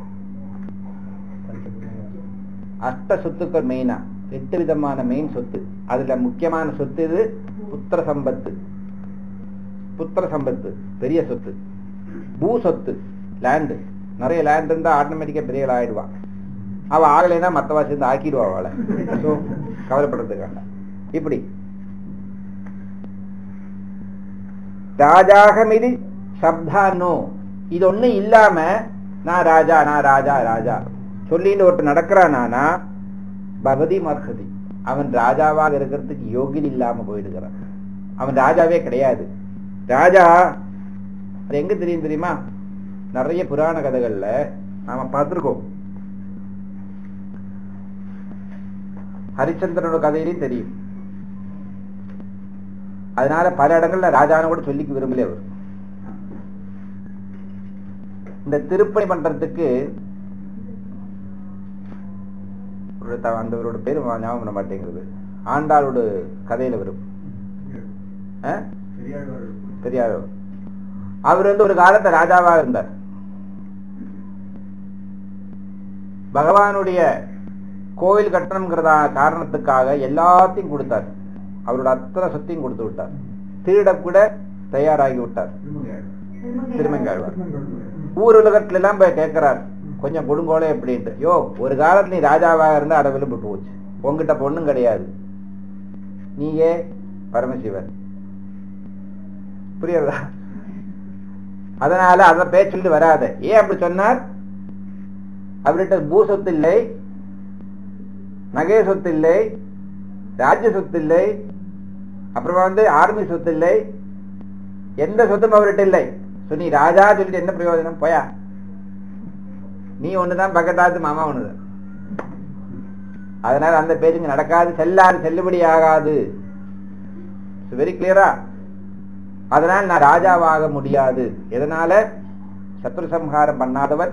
[SPEAKER 1] அஷ்ட சொத்துக்கள் மெயினா எட்டு விதமான மெயின் சொத்து அதுல முக்கியமான சொத்து இது புத்திர சம்பத்து புத்திர சம்பத்து பெரிய சொத்து பூ சொத்து லேண்டு நிறைய லேண்ட் இருந்தா ஆட்டோமேட்டிக்கா பெரிய ஆள் ஆயிடுவான் அவ ஆகலைன்னா மத்தவா சேர்ந்து ஆக்கிடுவா அவளை ஸோ கவலைப்படுறதுக்கு வேண்டாம் இப்படி ராஜாகமிதி சப்தானோ இது ஒண்ணு இல்லாம நான் ராஜா நான் ராஜா ராஜா சொல்லிட்டு ஒருத்தர் நடக்கிறானா பகதி மர்ஹதி அவன் ராஜாவாக இருக்கிறதுக்கு யோகில் இல்லாம போயிடுகிறான் அவன் ராஜாவே கிடையாது ராஜா அது எங்க தெரியும் தெரியுமா நிறைய புராண கதைகள்ல நாம பார்த்திருக்கோம் ஹரிச்சந்திரனோட கதையிலையும் தெரியும் அதனால பல இடங்கள்ல ராஜான கூட சொல்லிக்க விரும்பல அவர் இந்த திருப்பணி பண்றதுக்கு ஒரு த- அந்தவரோட பேரு ஞா- ஞாபகம் பண்ண மாட்டேங்கிறது ஆண்டாளோட கதையில வரும் ஆ? தெரியாது அவர் வந்து ஒரு காலத்துல ராஜாவாக இருந்தார் பகவானுடைய கோவில் கட்டணம்ங்கிறதா காரணத்துக்காக எல்லாத்தையும் கொடுத்தார் அவரோட அத்தனை சொத்தையும் கொடுத்து விட்டார் திருட கூட தயாராகி விட்டார் திருமங்காழ்வார் ஊர் உலகத்துல எல்லாம் போய் கேட்கிறார் கொஞ்சம் கொடுங்கோலே அப்படின்ட்டு யோ ஒரு காலத்துல நீ ராஜாவாக இருந்தா அட விழும்பு போச்சு உங்ககிட்ட பொண்ணும் கிடையாது நீயே பரமசிவன் புரியுறதா அதனால அத பேச்சுட்டு வராத ஏன் அப்படி சொன்னார் அவர்கிட்ட பூ சொத்து இல்லை நகை சொத்து இல்லை ராஜ்ய சொத்து இல்லை அப்புறமா வந்து ஆர்மி சொத்து இல்லை எந்த சொத்தும் அவர்கிட்ட இல்லை So, நீ ராஜா சொல்லிட்டு என்ன பிரயோஜனம் போயா நீ ஒண்ணுதான் பக்கத்தாத்து மாமா ஒண்ணுதான் அதனால அந்த பேச்சுங்க நடக்காது செல்லாது செல்லுபடி ஆகாது வெரி கிளியரா அதனால் நான் ராஜாவாக முடியாது எதனால சத்ரு சம்ஹாரம் பண்ணாதவன்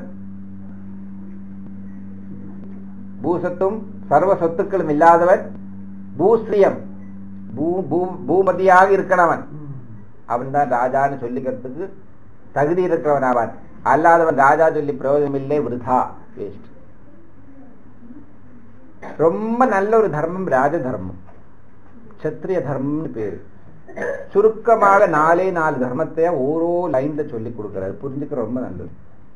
[SPEAKER 1] பூசத்தும் சர்வ சொத்துக்களும் இல்லாதவன் பூஸ்ரீயம் பூ பூ- பூமதியாக இருக்கிறவன் அவன் தான் ராஜான்னு சொல்லிக்கிறதுக்கு தகுதி இருக்கிறவன் ஆவான் அல்லாதவன் ராஜா சொல்லி பிரயோஜனம் இல்லை விருதா வேஸ்ட் ரொம்ப நல்ல ஒரு தர்மம் ராஜ தர்மம் சத்திரிய தர்மம்னு பேரு சுருக்கமாக நாலே நாலு தர்மத்தை ஓரோ லைன்ல சொல்லி கொடுக்கிறாரு புரிஞ்சுக்க ரொம்ப நல்லது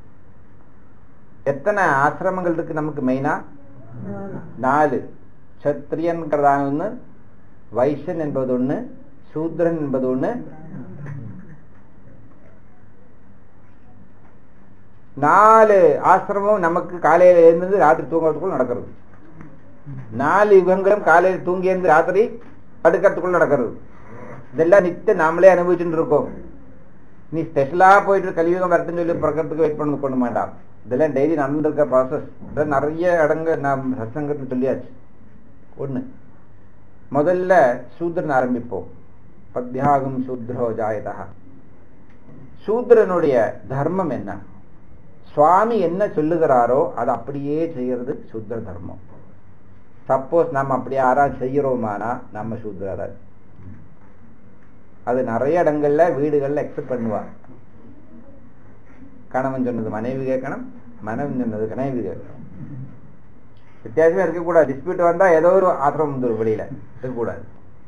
[SPEAKER 1] எத்தனை ஆசிரமங்கள் இருக்கு நமக்கு மெயினா நாலு சத்திரியன்கிறதான ஒண்ணு வைசன் என்பது ஒண்ணு சூத்ரன் என்பது ஒண்ணு நாலு ஆசிரமம் நமக்கு காலையில எழுந்து ராத்திரி தூங்குறதுக்குள்ள நடக்கிறது நாலு யுகங்களும் காலையில் தூங்கி எழுந்து ராத்திரி படுக்கிறதுக்குள்ள நடக்கிறது இதெல்லாம் நித்த நாமளே அனுபவிச்சுட்டு இருக்கோம் நீ ஸ்பெஷலா போயிட்டு கலியுகம் வரட்டுன்னு சொல்லி பிறக்கிறதுக்கு வெயிட் பண்ண கொண்டு வேண்டாம் இதெல்லாம் டெய்லி நடந்திருக்க ப்ராசஸ் இதெல்லாம் நிறைய இடங்க நாம் சத்சங்கத்தில் சொல்லியாச்சு ஒண்ணு முதல்ல சூத்ரன் ஆரம்பிப்போம் பத்யாகும் சூத்ரோ ஜாயதா சூத்ரனுடைய தர்மம் என்ன சுவாமி என்ன சொல்லுகிறாரோ அதை அப்படியே செய்யறது சூத்ர தர்மம் சப்போஸ் நம்ம அப்படி யாராவது செய்யறோமானா நம்ம சூத்ரராஜ் அது நிறைய இடங்கள்ல வீடுகள்ல எக்ஸெப்ட் பண்ணுவாங்க கணவன் சொன்னது மனைவி கேட்கணும் மனைவி சொன்னது கனைவி கேட்கணும் வித்தியாசமே இருக்கக்கூடாது டிஸ்பியூட் வந்தா ஏதோ ஒரு ஆத்திரம் வந்துடும் வெளியில இருக்கக்கூடாது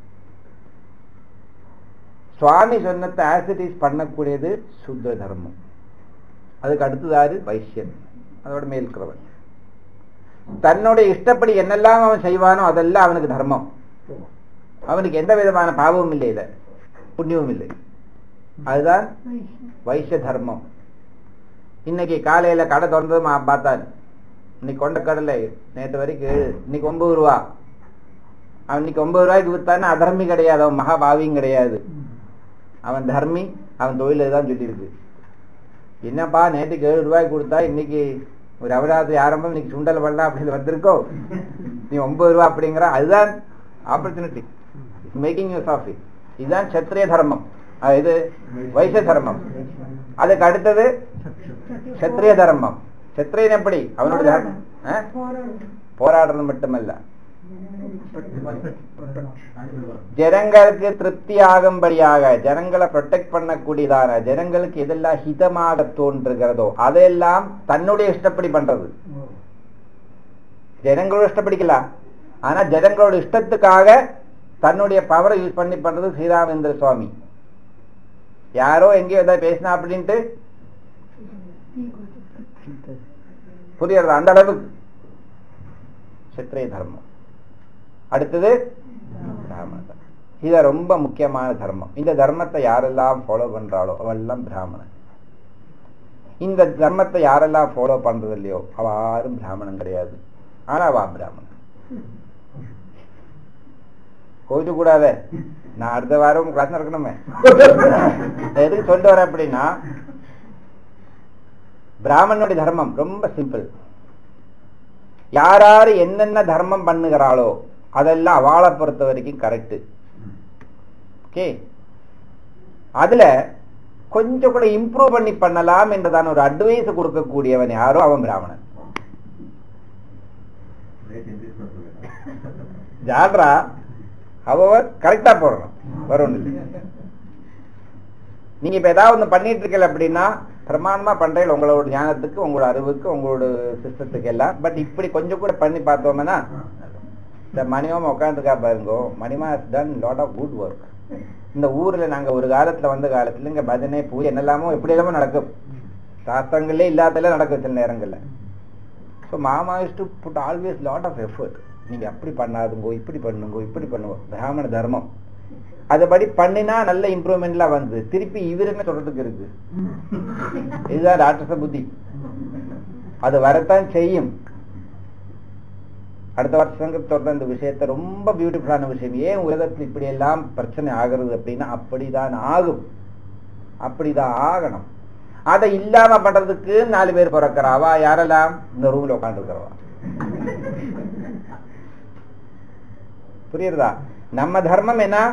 [SPEAKER 1] சுவாமி சொன்னத்தை ஆசிட்டிஸ் பண்ணக்கூடியது சுத்த தர்மம் அதுக்கு அடுத்ததாரு வைசியன் அதோட மேல் இருக்கிறவன் தன்னுடைய இஷ்டப்படி என்னெல்லாம் அவன் செய்வானோ அதெல்லாம் அவனுக்கு தர்மம் அவனுக்கு எந்த விதமான பாவமும் இல்லை இத புண்ணியமும் இல்லை அதுதான் வைசிய தர்மம் இன்னைக்கு காலையில கடை திறந்ததும் அவன் பார்த்தான் இன்னைக்கு கொண்ட கடலை நேற்று வரைக்கும் ஏழு இன்னைக்கு ஒன்பது ரூபா அவன் இன்னைக்கு ஒன்பது ரூபாய்க்கு வித்தான்னா அதர்மி கிடையாது அவன் மகா பாவியும் கிடையாது அவன் தர்மி அவன் தொழில் தான் சொல்லியிருக்கு என்னப்பா நேற்றுக்கு ஏழு ரூபாய்க்கு கொடுத்தா இன்னைக்கு ஒரு அபராதம் ஆரம்பம் இன்னைக்கு சுண்டல் பண்ணலாம் அப்படின்னு வந்திருக்கோ நீ ஒன்பது ரூபா அப்படிங்கிற அதுதான் opportunity making use of it இதுதான் சத்திரிய தர்மம் அஹ் இது வைசிய தர்மம் அதுக்கு அடுத்தது சத்திரிய தர்மம் சத்திரியன் எப்படி அவனோட தர்மம் ஆ? போராடுறது மட்டுமல்ல ஜனங்களுக்கு திருப்தி ஆகும்படியாக ஜனங்களை ப்ரொடெக்ட் பண்ணக்கூடியதான ஜனங்களுக்கு எதெல்லாம் ஹிதமாக தோன்றுகிறதோ அதெல்லாம் தன்னுடைய இஷ்டப்படி பண்றது ஜனங்களோட இஷ்டப்படிக்கலாம் ஆனா ஜனங்களோட இஷ்டத்துக்காக தன்னுடைய பவரை யூஸ் பண்ணி பண்றது ஸ்ரீராமேந்திர சுவாமி யாரோ எங்கேயோ ஏதாவது பேசினா அப்படின்ட்டு புரியுறது அந்த அளவுக்கு சத்திரிய தர்மம் அடுத்தது பிராமண தர்மம் இது ரொம்ப முக்கியமான தர்மம் இந்த தர்மத்தை யாரெல்லாம் ஃபாலோ பண்றாளோ அவெல்லாம் பிராமணன் இந்த தர்மத்தை யாரெல்லாம் ஃபாலோ பண்றது இல்லையோ அவ யாரும் பிராமணன் கிடையாது ஆனா அவ பிராமணன் கோவிச்சு கூடாத நான் அடுத்த வாரம் கிளாஸ் நடக்கணுமே எதுக்கு சொல்லிட்டு வரேன் அப்படின்னா பிராமணனுடைய தர்மம் ரொம்ப சிம்பிள் யார் யார் என்னென்ன தர்மம் பண்ணுகிறாளோ அதெல்லாம் அவளை பொறுத்த வரைக்கும் கரெக்ட் ஓகே அதுல கொஞ்சம் கூட இம்ப்ரூவ் பண்ணி பண்ணலாம் என்றுதான் ஒரு அட்வைஸ் கொடுக்கக்கூடியவன் யாரோ அவன் பிராமணன் ஜால்ரா அவ கரெக்டா போடணும் வரும் நீங்க இப்ப ஏதாவது ஒண்ணு பண்ணிட்டு இருக்கல அப்படின்னா பிரமாணமா பண்றீங்க உங்களோட ஞானத்துக்கு உங்களோட அறிவுக்கு உங்களோட சிஸ்டத்துக்கு எல்லாம் பட் இப்படி கொஞ்சம் கூட பண்ணி பார்த்தோம்னா இந்த மணிமாமா உட்காந்துருக்கா பாருங்க மணிமா done lot of good work இந்த ஊர்ல நாங்க ஒரு காலத்துல வந்த காலத்துல இங்க பஜனை பூஜை என்னெல்லாமோ எப்படி எல்லாமோ நடக்கும் சாஸ்திரங்களே இல்லாதெல்லாம் நடக்கும் சில நேரங்கள்ல ஸோ மாமா is to put always lot of effort நீங்க அப்படி பண்ணாதுங்கோ இப்படி பண்ணுங்க இப்படி பண்ணுங்க பிராமண தர்மம் அதுபடி பண்ணினா நல்ல இம்ப்ரூவ்மெண்ட்லாம் வந்து திருப்பி இவர் என்ன சொல்றதுக்கு இருக்கு இதுதான் ராட்சச புத்தி அது வரத்தான் செய்யும் அடுத்த வருஷங்க தொடர்ந்த இந்த விஷயத்தை ரொம்ப பியூட்டிஃபுல்லான விஷயம் ஏன் உலகத்தில் இப்படி எல்லாம் பிரச்சனை ஆகிறது அப்படின்னா அப்படிதான் ஆகும் அப்படிதான் ஆகணும் அதை இல்லாம பண்றதுக்கு நாலு பேர் பிறக்கிறாவா யாரெல்லாம் இந்த ரூம்ல உட்காந்துருக்கிறவா புரியுறதா நம்ம தர்மம் என்ன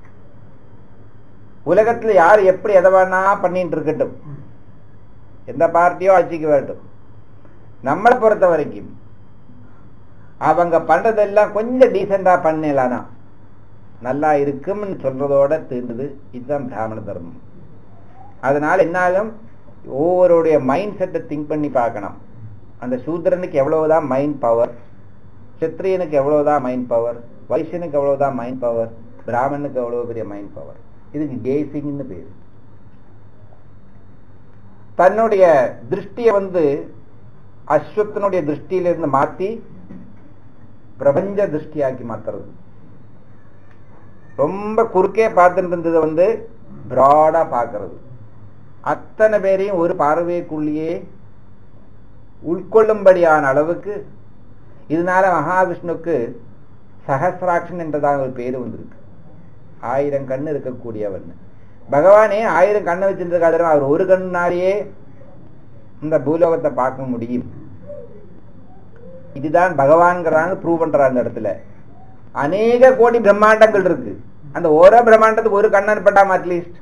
[SPEAKER 1] உலகத்துல யார் எப்படி எதை வேணா பண்ணிட்டு இருக்கட்டும் எந்த பார்ட்டியோ ஆட்சிக்கு வரட்டும் நம்மளை பொறுத்த வரைக்கும் அவங்க பண்றதெல்லாம் கொஞ்சம் டீசெண்டா பண்ணலானா நல்லா இருக்கும்னு சொல்றதோட தீர்ந்தது இதுதான் பிராமண தர்மம் அதனால என்னாலும் ஒவ்வொருடைய மைண்ட் செட்டை திங்க் பண்ணி பார்க்கணும் அந்த சூத்திரனுக்கு எவ்வளவுதான் மைண்ட் பவர் சத்திரியனுக்கு எவ்வளவுதான் மைண்ட் பவர் வைசியனுக்கு எவ்வளவுதான் மைண்ட் பவர் பிராமணனுக்கு எவ்வளவு பெரிய மைண்ட் பவர் இதுக்கு கேசிங்னு பேரு தன்னுடைய திருஷ்டிய வந்து அஸ்வத்தனுடைய திருஷ்டியிலிருந்து மாத்தி பிரபஞ்ச திருஷ்டியாக்கி மாத்துறது ரொம்ப குறுக்கே பார்த்துட்டு இருந்தது வந்து பிராடா பார்க்கறது அத்தனை பேரையும் ஒரு பார்வைக்குள்ளேயே உட்கொள்ளும்படியான அளவுக்கு இதனால மகாவிஷ்ணுக்கு சகசிராட்சன் என்றதாக ஒரு பேரு வந்திருக்கு ஆயிரம் கண்ணு இருக்கக்கூடியவன் பகவானே ஆயிரம் கண்ணை வச்சிருக்காரு அவர் ஒரு கண்ணாலேயே இந்த பூலோகத்தை பார்க்க முடியும் இதுதான் பகவான்ங்கிறாங்க ப்ரூவ் பண்றாங்க அந்த இடத்துல அநேக கோடி பிரம்மாண்டங்கள் இருக்கு அந்த ஓரோ பிரம்மாண்டத்துக்கு ஒரு கண்ணன் பட்டாம அட்லீஸ்ட்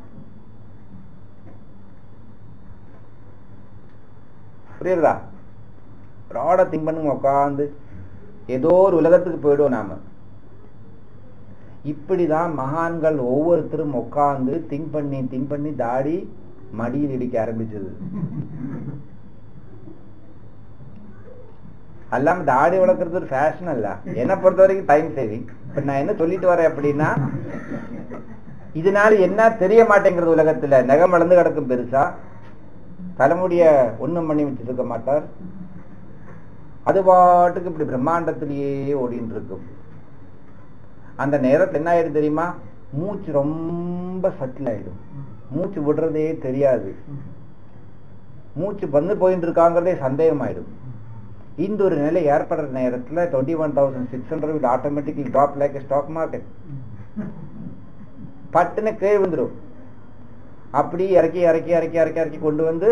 [SPEAKER 1] புரியுறதா ப்ராடா திங்க் பண்ணுங்க உட்காந்து ஏதோ ஒரு உலகத்துக்கு போயிடுவோம் நாம இப்படிதான் மகான்கள் ஒவ்வொருத்தரும் உட்காந்து திங்க் பண்ணி திங்க் பண்ணி தாடி மடியில் இடிக்க ஆரம்பிச்சது அல்லாம தாடி வளர்க்கறது ஒரு ஃபேஷன் அல்ல என்னை பொறுத்த வரைக்கும் டைம் சேவிங் இப்ப நான் என்ன சொல்லிட்டு வரேன் அப்படின்னா இதனால என்ன தெரிய மாட்டேங்கிறது உலகத்துல நகம் வளர்ந்து கிடக்கும் பெருசா தலைமுடிய ஒண்ணும் பண்ணி வச்சுட்டு இருக்க மாட்டார் அது பாட்டுக்கு இப்படி பிரம்மாண்டத்திலேயே ஓடிட்டு இருக்கும் அந்த நேரத்துல என்ன ஆயிடும் தெரியுமா மூச்சு ரொம்ப சட்டில் ஆயிடும் மூச்சு விடுறதே தெரியாது மூச்சு வந்து போயிட்டு இருக்காங்கிறதே சந்தேகமாயிடும் இந்த ஒரு நிலை ஏற்படுற நேரத்துல twenty one thousand six hundred automatically drop like stock market பட்டுன்னு கீழ் வந்துடும் அப்படி இறக்கி இறக்கி இறக்கி இறக்கி இறக்கி கொண்டு வந்து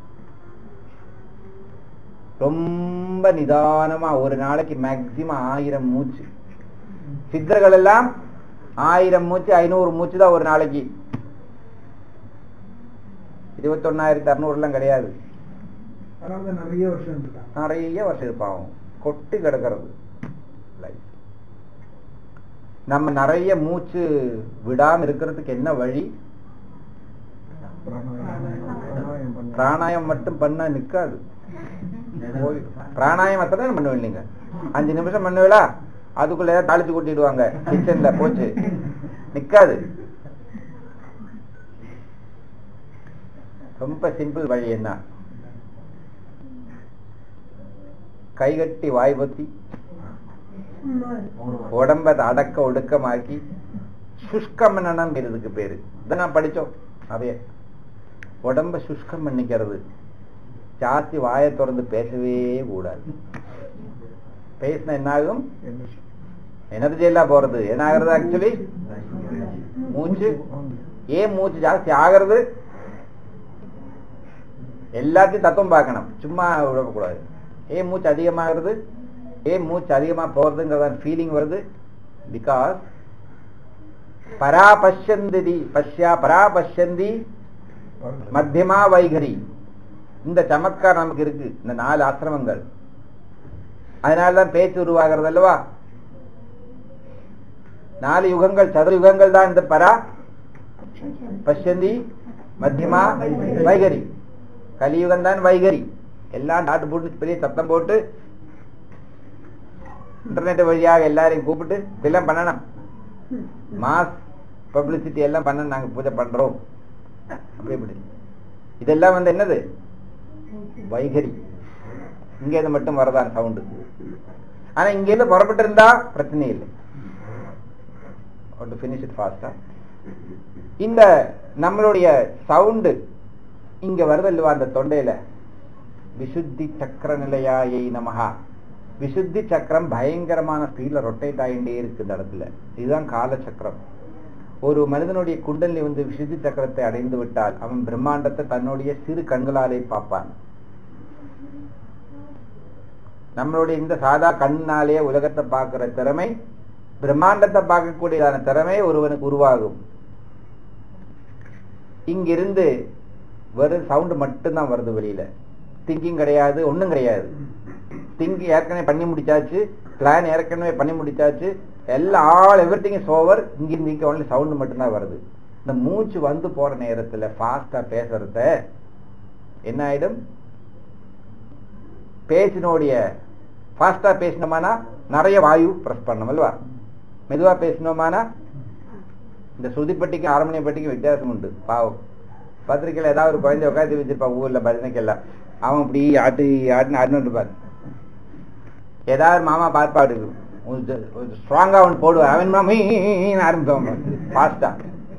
[SPEAKER 1] ரொம்ப நிதானமா ஒரு நாளைக்கு மேக்சிமம் ஆயிரம் மூச்சு சித்தர்கள் எல்லாம் ஆயிரம் மூச்சு ஐநூறு மூச்சு தான் ஒரு நாளைக்கு இருபத்தொன்னாயிரத்தி அறுநூறுலாம் கிடையாது
[SPEAKER 3] அதனால நிறைய வருஷம் இருக்காங்க
[SPEAKER 1] நிறைய வருஷம் இருப்பாங்க கொட்டி கிடக்கிறது life. நம்ம நிறைய மூச்சு விடாம இருக்கிறதுக்கு என்ன வழி
[SPEAKER 3] பிராணாயம் பண்ணி-
[SPEAKER 1] பிராணாயம் மட்டும் பண்ணா நிக்காது போயிடும். பிராணாயம் எத்தனை பண்ணுவேன் நீங்க அஞ்சு நிமிஷம் பண்ணுவீங்களா அதுக்குள்ள ஏதாவது தாளிச்சு கூட்டிடுவாங்க கிச்சன்ல போச்சு நிக்காது ரொம்ப சிம்பிள் வழி என்ன கைகட்டி வாய் பத்தி உடம்ப அடக்க ஒடுக்கமாக்கி சுஷ்கமனனம் இதுக்கு பேரு இதை நான் படிச்சோம் நிறைய உடம்ப சுஷ்கம் பண்ணிக்கிறது ஜாஸ்தி வாயை திறந்து பேசவே கூடாது பேசினா என்ன ஆகும்
[SPEAKER 3] என்ன
[SPEAKER 1] எனர்ஜி எல்லாம் போறது என்ன ஆகுறது ஆக்சுவலி மூச்சு ஏன் மூச்சு ஜாஸ்தி ஆகிறது எல்லாத்தையும் தத்துவம் பார்க்கணும் சும்மா விடக்கூடாது ஏன் மூச்சு அதிகமாகிறது ஏன் மூச்சு அதிகமா போறதுங்கிற ஃபீலிங் வருது பிகாஸ் பராபஷ்யந்தி பஷ்யா பராபஷ்யந்தி மத்தியமா வைகரி இந்த சமத்கார் நமக்கு இருக்கு இந்த நாலு ஆசிரமங்கள் அதனாலதான் பேச்சு உருவாகிறது அல்லவா நாலு யுகங்கள் சதுர யுகங்கள் தான் இந்த பரா பஷ்யந்தி மத்தியமா வைகரி கலியுகம் தான் வைகரி எல்லாம் நாட்டு போட்டு பெரிய சத்தம் போட்டு இன்டர்நெட் வழியாக எல்லாரையும் கூப்பிட்டு இதெல்லாம் பண்ணணும் மாஸ் பப்ளிசிட்டி எல்லாம் பண்ண நாங்க பூஜை பண்றோம் அப்படி இப்படி இதெல்லாம் வந்து என்னது வைகரி இங்க இது மட்டும் வரதான் சவுண்டு ஆனா இங்க இருந்து புறப்பட்டு இருந்தா பிரச்சனை இல்லை finish it faster இந்த நம்மளுடைய சவுண்டு இங்க வருது இல்லவா அந்த தொண்டையில விசுத்தி சக்கர நிலையாயை நமஹா விசுத்தி சக்கரம் பயங்கரமான ஸ்பீட்ல ரொட்டேட் ஆகிட்டே இருக்கு இந்த இடத்துல இதுதான் கால சக்கரம் ஒரு மனிதனுடைய குண்டலினி வந்து விசுத்தி சக்கரத்தை அடைந்து விட்டால் அவன் பிரம்மாண்டத்தை தன்னுடைய சிறு கண்களாலே பார்ப்பான் நம்மளுடைய இந்த சாதா கண்ணாலே உலகத்தை பார்க்கிற திறமை பிரம்மாண்டத்தை பார்க்கக்கூடியதான திறமை ஒருவனுக்கு உருவாகும் இங்கிருந்து வெறும் சவுண்டு மட்டும்தான் வருது வெளியில திங்கிங் கிடையாது ஒண்ணும் கிடையாது திங்க் ஏற்கனவே பண்ணி முடிச்சாச்சு பிளான் ஏற்கனவே பண்ணி முடிச்சாச்சு எல்லாம் all everything is over இங்கிருந்து இங்க ஒன்லி சவுண்டு மட்டும்தான் வருது இந்த மூச்சு வந்து போற நேரத்துல ஃபாஸ்டா பேசுறத என்ன ஆயிடும் பேசினோடைய ஃபாஸ்டா பேசினோமானா நிறைய வாயு பிரஸ் பண்ணணும் அல்வா மெதுவா பேசினோமானா இந்த சுதிப்பட்டிக்கும் ஆரமணிய பட்டிக்கும் வித்தியாசம் உண்டு பாவம் பத்திரிக்கையில் ஏதாவது ஒரு குழந்தை உட்காந்து வச்சிருப்பான் ஊர்ல பஜனைக்கெல்லாம் அவன் இப்படி ஆட்டு ஆட்டுன்னு ஆட்டுன்னு இருப்பான் ஏதாவது மாமா பார்ப்பாடு ஸ்ட்ராங்கா அவன் போடுவான் அவன் மாமீன்னு ஆரம்பிப்பான் ஃபாஸ்டா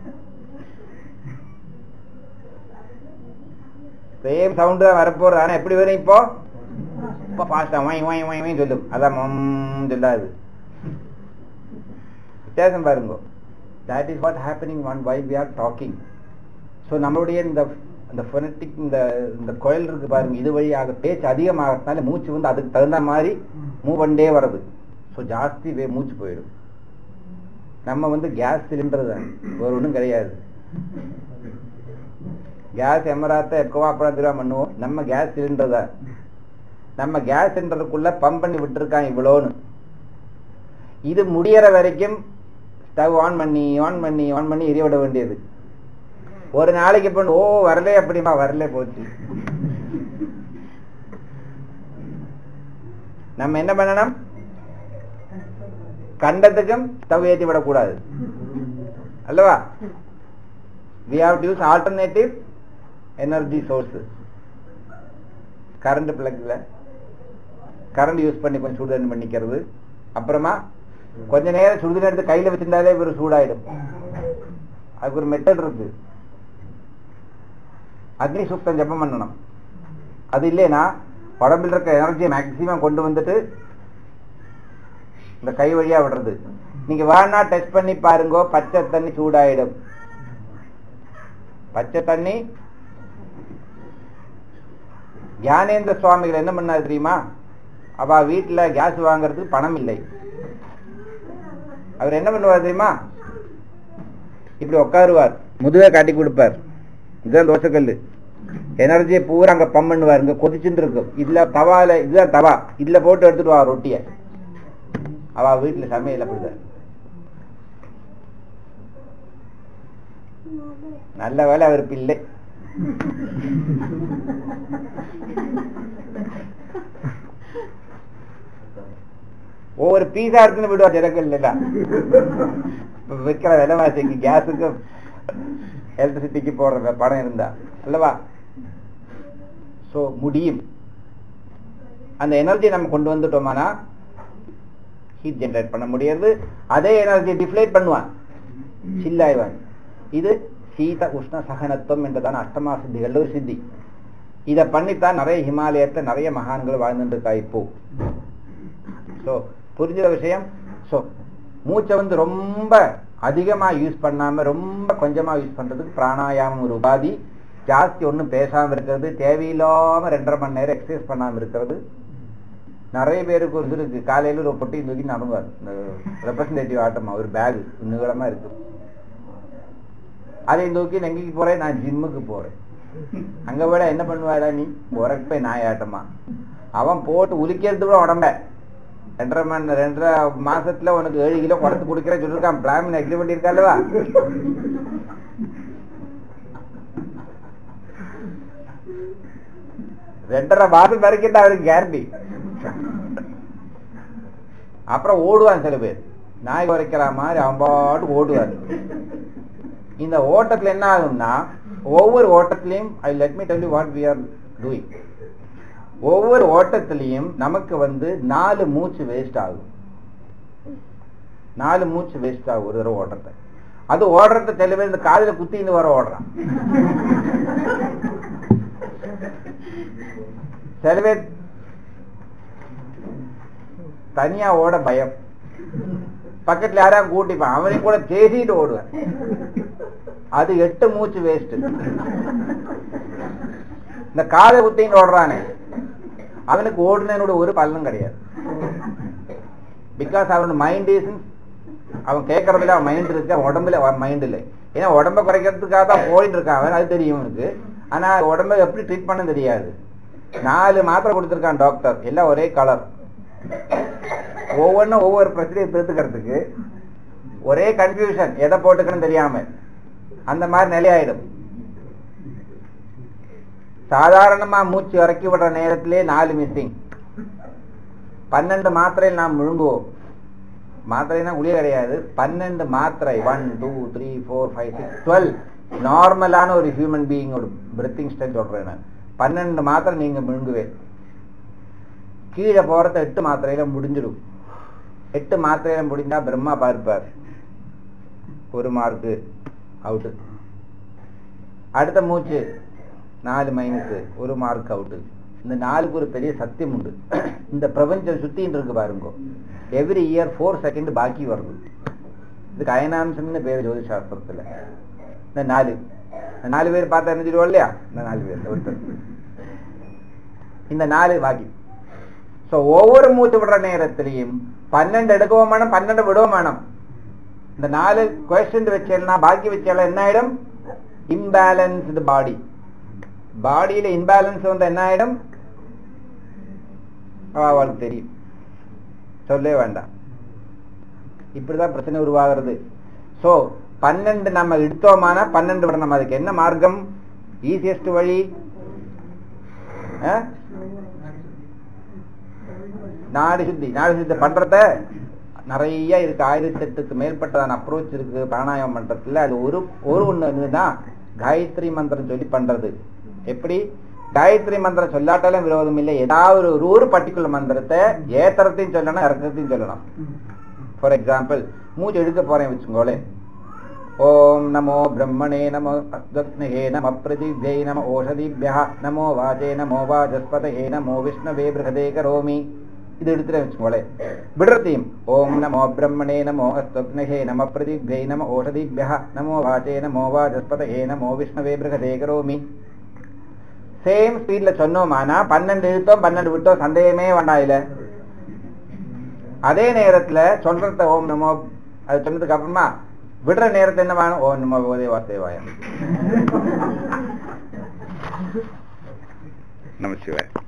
[SPEAKER 1] சேம் சவுண்டு தான் வரப்போறது ஆனா எப்படி வரும் இப்போ இப்போ ஃபாஸ்டா வாய் வாய் வாய் வாய் சொல்லும் அதான் மம் சொல்லாது வித்தியாசம் பாருங்க that is what happening one why we are talking so நம்மளுடைய இந்த இந்த ஃபொனட்டிக் இந்த இந்த குழல் இருக்கு பாருங்க இது வழியாக பேச்சு அதிகமாகறதுனால மூச்சு வந்து அதுக்கு தகுந்த மாதிரி மூவ் பண்ணே வருது ஸோ ஜாஸ்தி வே மூச்சு போயிடும் நம்ம வந்து கேஸ் சிலிண்டர் தான் வேற ஒன்றும் கிடையாது கேஸ் எமராத்த எக்கவா அப்படா திருவா பண்ணுவோம் நம்ம கேஸ் சிலிண்டர் தான் நம்ம கேஸ் சிலிண்டருக்குள்ள பம்ப் பண்ணி விட்டுருக்கான் இவ்வளோன்னு இது முடியற வரைக்கும் ஸ்டவ் ஆன் பண்ணி ஆன் பண்ணி ஆன் பண்ணி எரிய விட வேண்டியது ஒரு நாளைக்கு பண்ணு ஓ வரலே அப்படிமா வரல போச்சு நம்ம என்ன பண்ணணும் கண்டத்துக்கும் ஸ்டவ் ஏற்றி விடக்கூடாது அல்லவா we have to use alternative energy sources current பிளக்ல கரண்ட் யூஸ் பண்ணி கொஞ்சம் சுடுதண்ணி பண்ணிக்கிறது அப்புறமா கொஞ்ச நேரம் சுடுதண்ணி எடுத்து கையில வச்சிருந்தாலே ஒரு சூடாயிடும் அதுக்கு ஒரு மெத்தட் இருக்கு அக்னி சூக்தம் ஜபம் பண்ணணும் அது இல்லைன்னா உடம்பில் இருக்க எனர்ஜியை மேக்சிமம் கொண்டு வந்துட்டு இந்த கை வழியா விடுறது நீங்க வேணா டெஸ்ட் பண்ணி பாருங்க பச்சை தண்ணி சூடாயிடும் பச்சை தண்ணி ஞானேந்திர சுவாமிகள் என்ன பண்ணாரு தெரியுமா அவ வீட்டுல கேஸ் வாங்குறதுக்கு பணம் இல்லை அவர் என்ன பண்ணுவார் தெரியுமா இப்படி உட்காருவார் முதுகை காட்டி கொடுப்பார் இதுதான் தோசைக்கல்லு எனர்ஜியை பூரா அங்க பம்ப் பண்ணுவார் இங்க கொதிச்சுட்டு இருக்கும் இதுல தவால இதுதான் தவா இதுல போட்டு எடுத்துட்டு வா ரொட்டிய அவ வீட்டுல சமையல் அப்படிதான் நல்ல வேலை அவர் பிள்ளை ஒவ்வொரு பீஸா இருக்குன்னு விடுவார் ஜனங்கள் இல்ல இப்ப விற்கிற விலைவாசிக்கு கேஸுக்கு எலக்ட்ரிசிட்டிக்கு போடுற பணம் இருந்தா அல்லவா சோ முடியும் அந்த எனர்ஜி நம்ம கொண்டு வந்துட்டோமானா ஹீட் ஜெனரேட் பண்ண முடியாது அதே எனர்ஜி டிஃப்ளேட் பண்ணுவான் சில்லாய்வான் இது சீத உஷ்ண சகனத்துவம் என்றதான அஷ்டமா சித்திகள் ஒரு சித்தி இதை பண்ணித்தான் நிறைய ஹிமாலயத்துல நிறைய மகான்கள் வாழ்ந்துட்டு இருக்கா இப்போ ஸோ புரிஞ்சுற விஷயம் ஸோ மூச்சை வந்து ரொம்ப அதிகமா யூஸ் பண்ணாம ரொம்ப கொஞ்சமா யூஸ் பண்றதுக்கு பிராணாயாமம் ஒரு உபாதி ஜாஸ்தி ஒன்றும் பேசாம இருக்கிறது தேவையில்லாம ரெண்டரை மணி நேரம் எக்ஸசைஸ் பண்ணாம இருக்கிறது நிறைய பேருக்கு வந்து இருக்கு காலையில ஒரு பொட்டி தூக்கி நடங்குவார் இந்த ரெப்ரசன்டேட்டிவ் ஆட்டமா ஒரு பேக் நீளமா இருக்கு அதை தூக்கி நான் எங்கேக்கு போறேன் நான் ஜிம்முக்கு போறேன் அங்க விட என்ன பண்ணுவாடா நீ உரப்ப நாய் ஆட்டமா அவன் போட்டு உலிக்கிறது கூட உடம்ப ரெண்டரை மணி ரெண்டரை மாசத்துல உனக்கு ஏழு கிலோ குறைத்து கொடுக்குறேன் சொல்லிருக்கான் பிளாமின் அக்ரிமெண்ட் இருக்கல்லவா ரெண்டரை மாசம் வரைக்கும் அவருக்கு கேரண்டி அப்புறம் ஓடுவான் சில பேர் நாய் குறைக்கிற மாதிரி அவன் பாட்டு ஓடுவார் இந்த ஓட்டத்துல என்ன ஆகும்னா ஒவ்வொரு ஓட்டத்திலையும் I let me tell you what we are doing ஒவ்வொரு ஓட்டத்திலையும் நமக்கு வந்து நாலு மூச்சு வேஸ்ட் ஆகும் நாலு மூச்சு வேஸ்ட் ஆகும் ஒரு தடவை ஓடுறத அது ஓடுறத சில பேர் இந்த காதுல குத்தின்னு வர ஓடுறான் சில பேர் தனியா ஓட பயம் பக்கத்துல யாராவது கூட்டிப்பான் அவனையும் கூட தேசிட்டு ஓடுவேன் அது எட்டு மூச்சு வேஸ்ட் இந்த காதை குத்தின்னு ஓடுறானே அவனுக்கு ஓடுனோட ஒரு பலனும் கிடையாது பிகாஸ் அவன் மைண்ட் இஸ் அவன் கேட்கறதுல அவன் மைண்ட் இருக்கு அவன் உடம்புல அவன் மைண்ட் இல்லை ஏன்னா உடம்ப குறைக்கிறதுக்காக தான் போயிட்டு இருக்கான் அவன் அது தெரியும் அவனுக்கு ஆனா உடம்ப எப்படி ட்ரீட் பண்ண தெரியாது நாலு மாத்திரை கொடுத்துருக்கான் டாக்டர் எல்லாம் ஒரே கலர் ஒவ்வொன்றும் ஒவ்வொரு பிரச்சனையை தீர்த்துக்கிறதுக்கு ஒரே கன்ஃபியூஷன் எதை போட்டுக்கணும் தெரியாம அந்த மாதிரி நிலையாயிடும் சாதாரணமா மூச்சு இறக்கி விடுற நேரத்திலே நாலு மிஸ்ஸிங் பன்னெண்டு மாத்திரையில் நாம் முழுங்குவோம் மாத்திரைனா குளிய கிடையாது பன்னெண்டு மாத்திரை one two three four five six twelve நார்மலான ஒரு ஹியூமன் பீயிங்கோட பிரத்திங் ஸ்டைல் சொல்றேன் நான் பன்னெண்டு மாத்திரை நீங்க முழுங்குவேன் கீழே போறத எட்டு மாத்திரையில முடிஞ்சிடும் எட்டு மாத்திரையில முடிஞ்சா பிரம்மா பார்ப்பார் ஒரு மார்க்கு அவுட்டு அடுத்த மூச்சு நாலு மைனஸ் ஒரு மார்க் அவுட்டு இந்த நாலுக்கு ஒரு பெரிய சத்தியம் உண்டு இந்த பிரபஞ்சம் சுத்தின்னு இருக்கு பாருங்க எவ்ரி இயர் ஃபோர் செகண்ட் பாக்கி வருது இதுக்கு அயனாம்சம்னு பேர் ஜோதி சாஸ்திரத்துல இந்த நாலு இந்த நாலு பேர் பார்த்தா என்ன சொல்லுவோம் இல்லையா இந்த நாலு பேர் ஒருத்தர் இந்த நாலு பாக்கி ஸோ ஒவ்வொரு மூச்சு விடுற நேரத்திலையும் பன்னெண்டு எடுக்கவும் வேணும் பன்னெண்டு விடவும் வேணும் இந்த நாலு கொஸ்டின் வச்சேன்னா பாக்கி வச்சால என்ன ஆயிடும் இம்பேலன்ஸ்டு பாடி பாடியில இன்பேலன்ஸ் வந்து என்ன ஆயிடும் அவளுக்கு தெரியும் சொல்லவே வேண்டாம் இப்படிதான் பிரச்சனை உருவாகிறது சோ பன்னெண்டு நம்ம எடுத்தோமானா பன்னெண்டு விடணும் அதுக்கு என்ன மார்க்கம் ஈஸியஸ்ட் வழி நாடி சுத்தி நாடி சுத்தி பண்றத நிறைய இருக்கு ஆயிரத்தி எட்டுக்கு மேற்பட்டதான அப்ரோச் இருக்கு பிராணாயாமம் பண்றதுல அது ஒரு ஒரு ஒண்ணு தான் காயத்ரி மந்திரம் சொல்லி பண்றது எப்படி காயத்ரி மந்திரம் சொல்லாட்டாலும் விரோதம் இல்லை ஏதாவது ஒரு ஒரு பர்டிகுலர் மந்திரத்தை ஏத்தரத்தையும் சொல்லணும் இறக்கத்தையும் சொல்லணும் ஃபார் எக்ஸாம்பிள் மூச்சு எடுக்க போறேன் வச்சுக்கோளேன் ஓம் நமோ பிரம்மணே நமோ அஸ்வக்னஹே நம பிரதிभ्यै நம ஓஷதிभ्यः நமோ வாஜே நமோ வாஜஸ்பதஹே நமோ விஷ்ணவே பிருகதே கரோமி இது எடுத்துட்டு வச்சுக்கோளேன் விடுறதையும் ஓம் நமோ பிரம்மணே நமோ அஸ்வக்னஹே நம பிரதிभ्यै நம ஓஷதிभ्यः நமோ வாஜே நமோ வாஜஸ்பதஹே நமோ விஷ்ணவே பிருகதே கரோமி சேம் ஸ்பீட்ல சொன்னோமானா பன்னெண்டு எழுத்தோம் பன்னெண்டு விட்டோம் சந்தேகமே வேண்டாம் இல்ல அதே நேரத்துல சொல்றத ஓம் நமோ அது சொன்னதுக்கு அப்புறமா விடுற நேரத்தை என்ன வேணும் ஓம் நமோ போதே வார்த்தை நம சிவாய்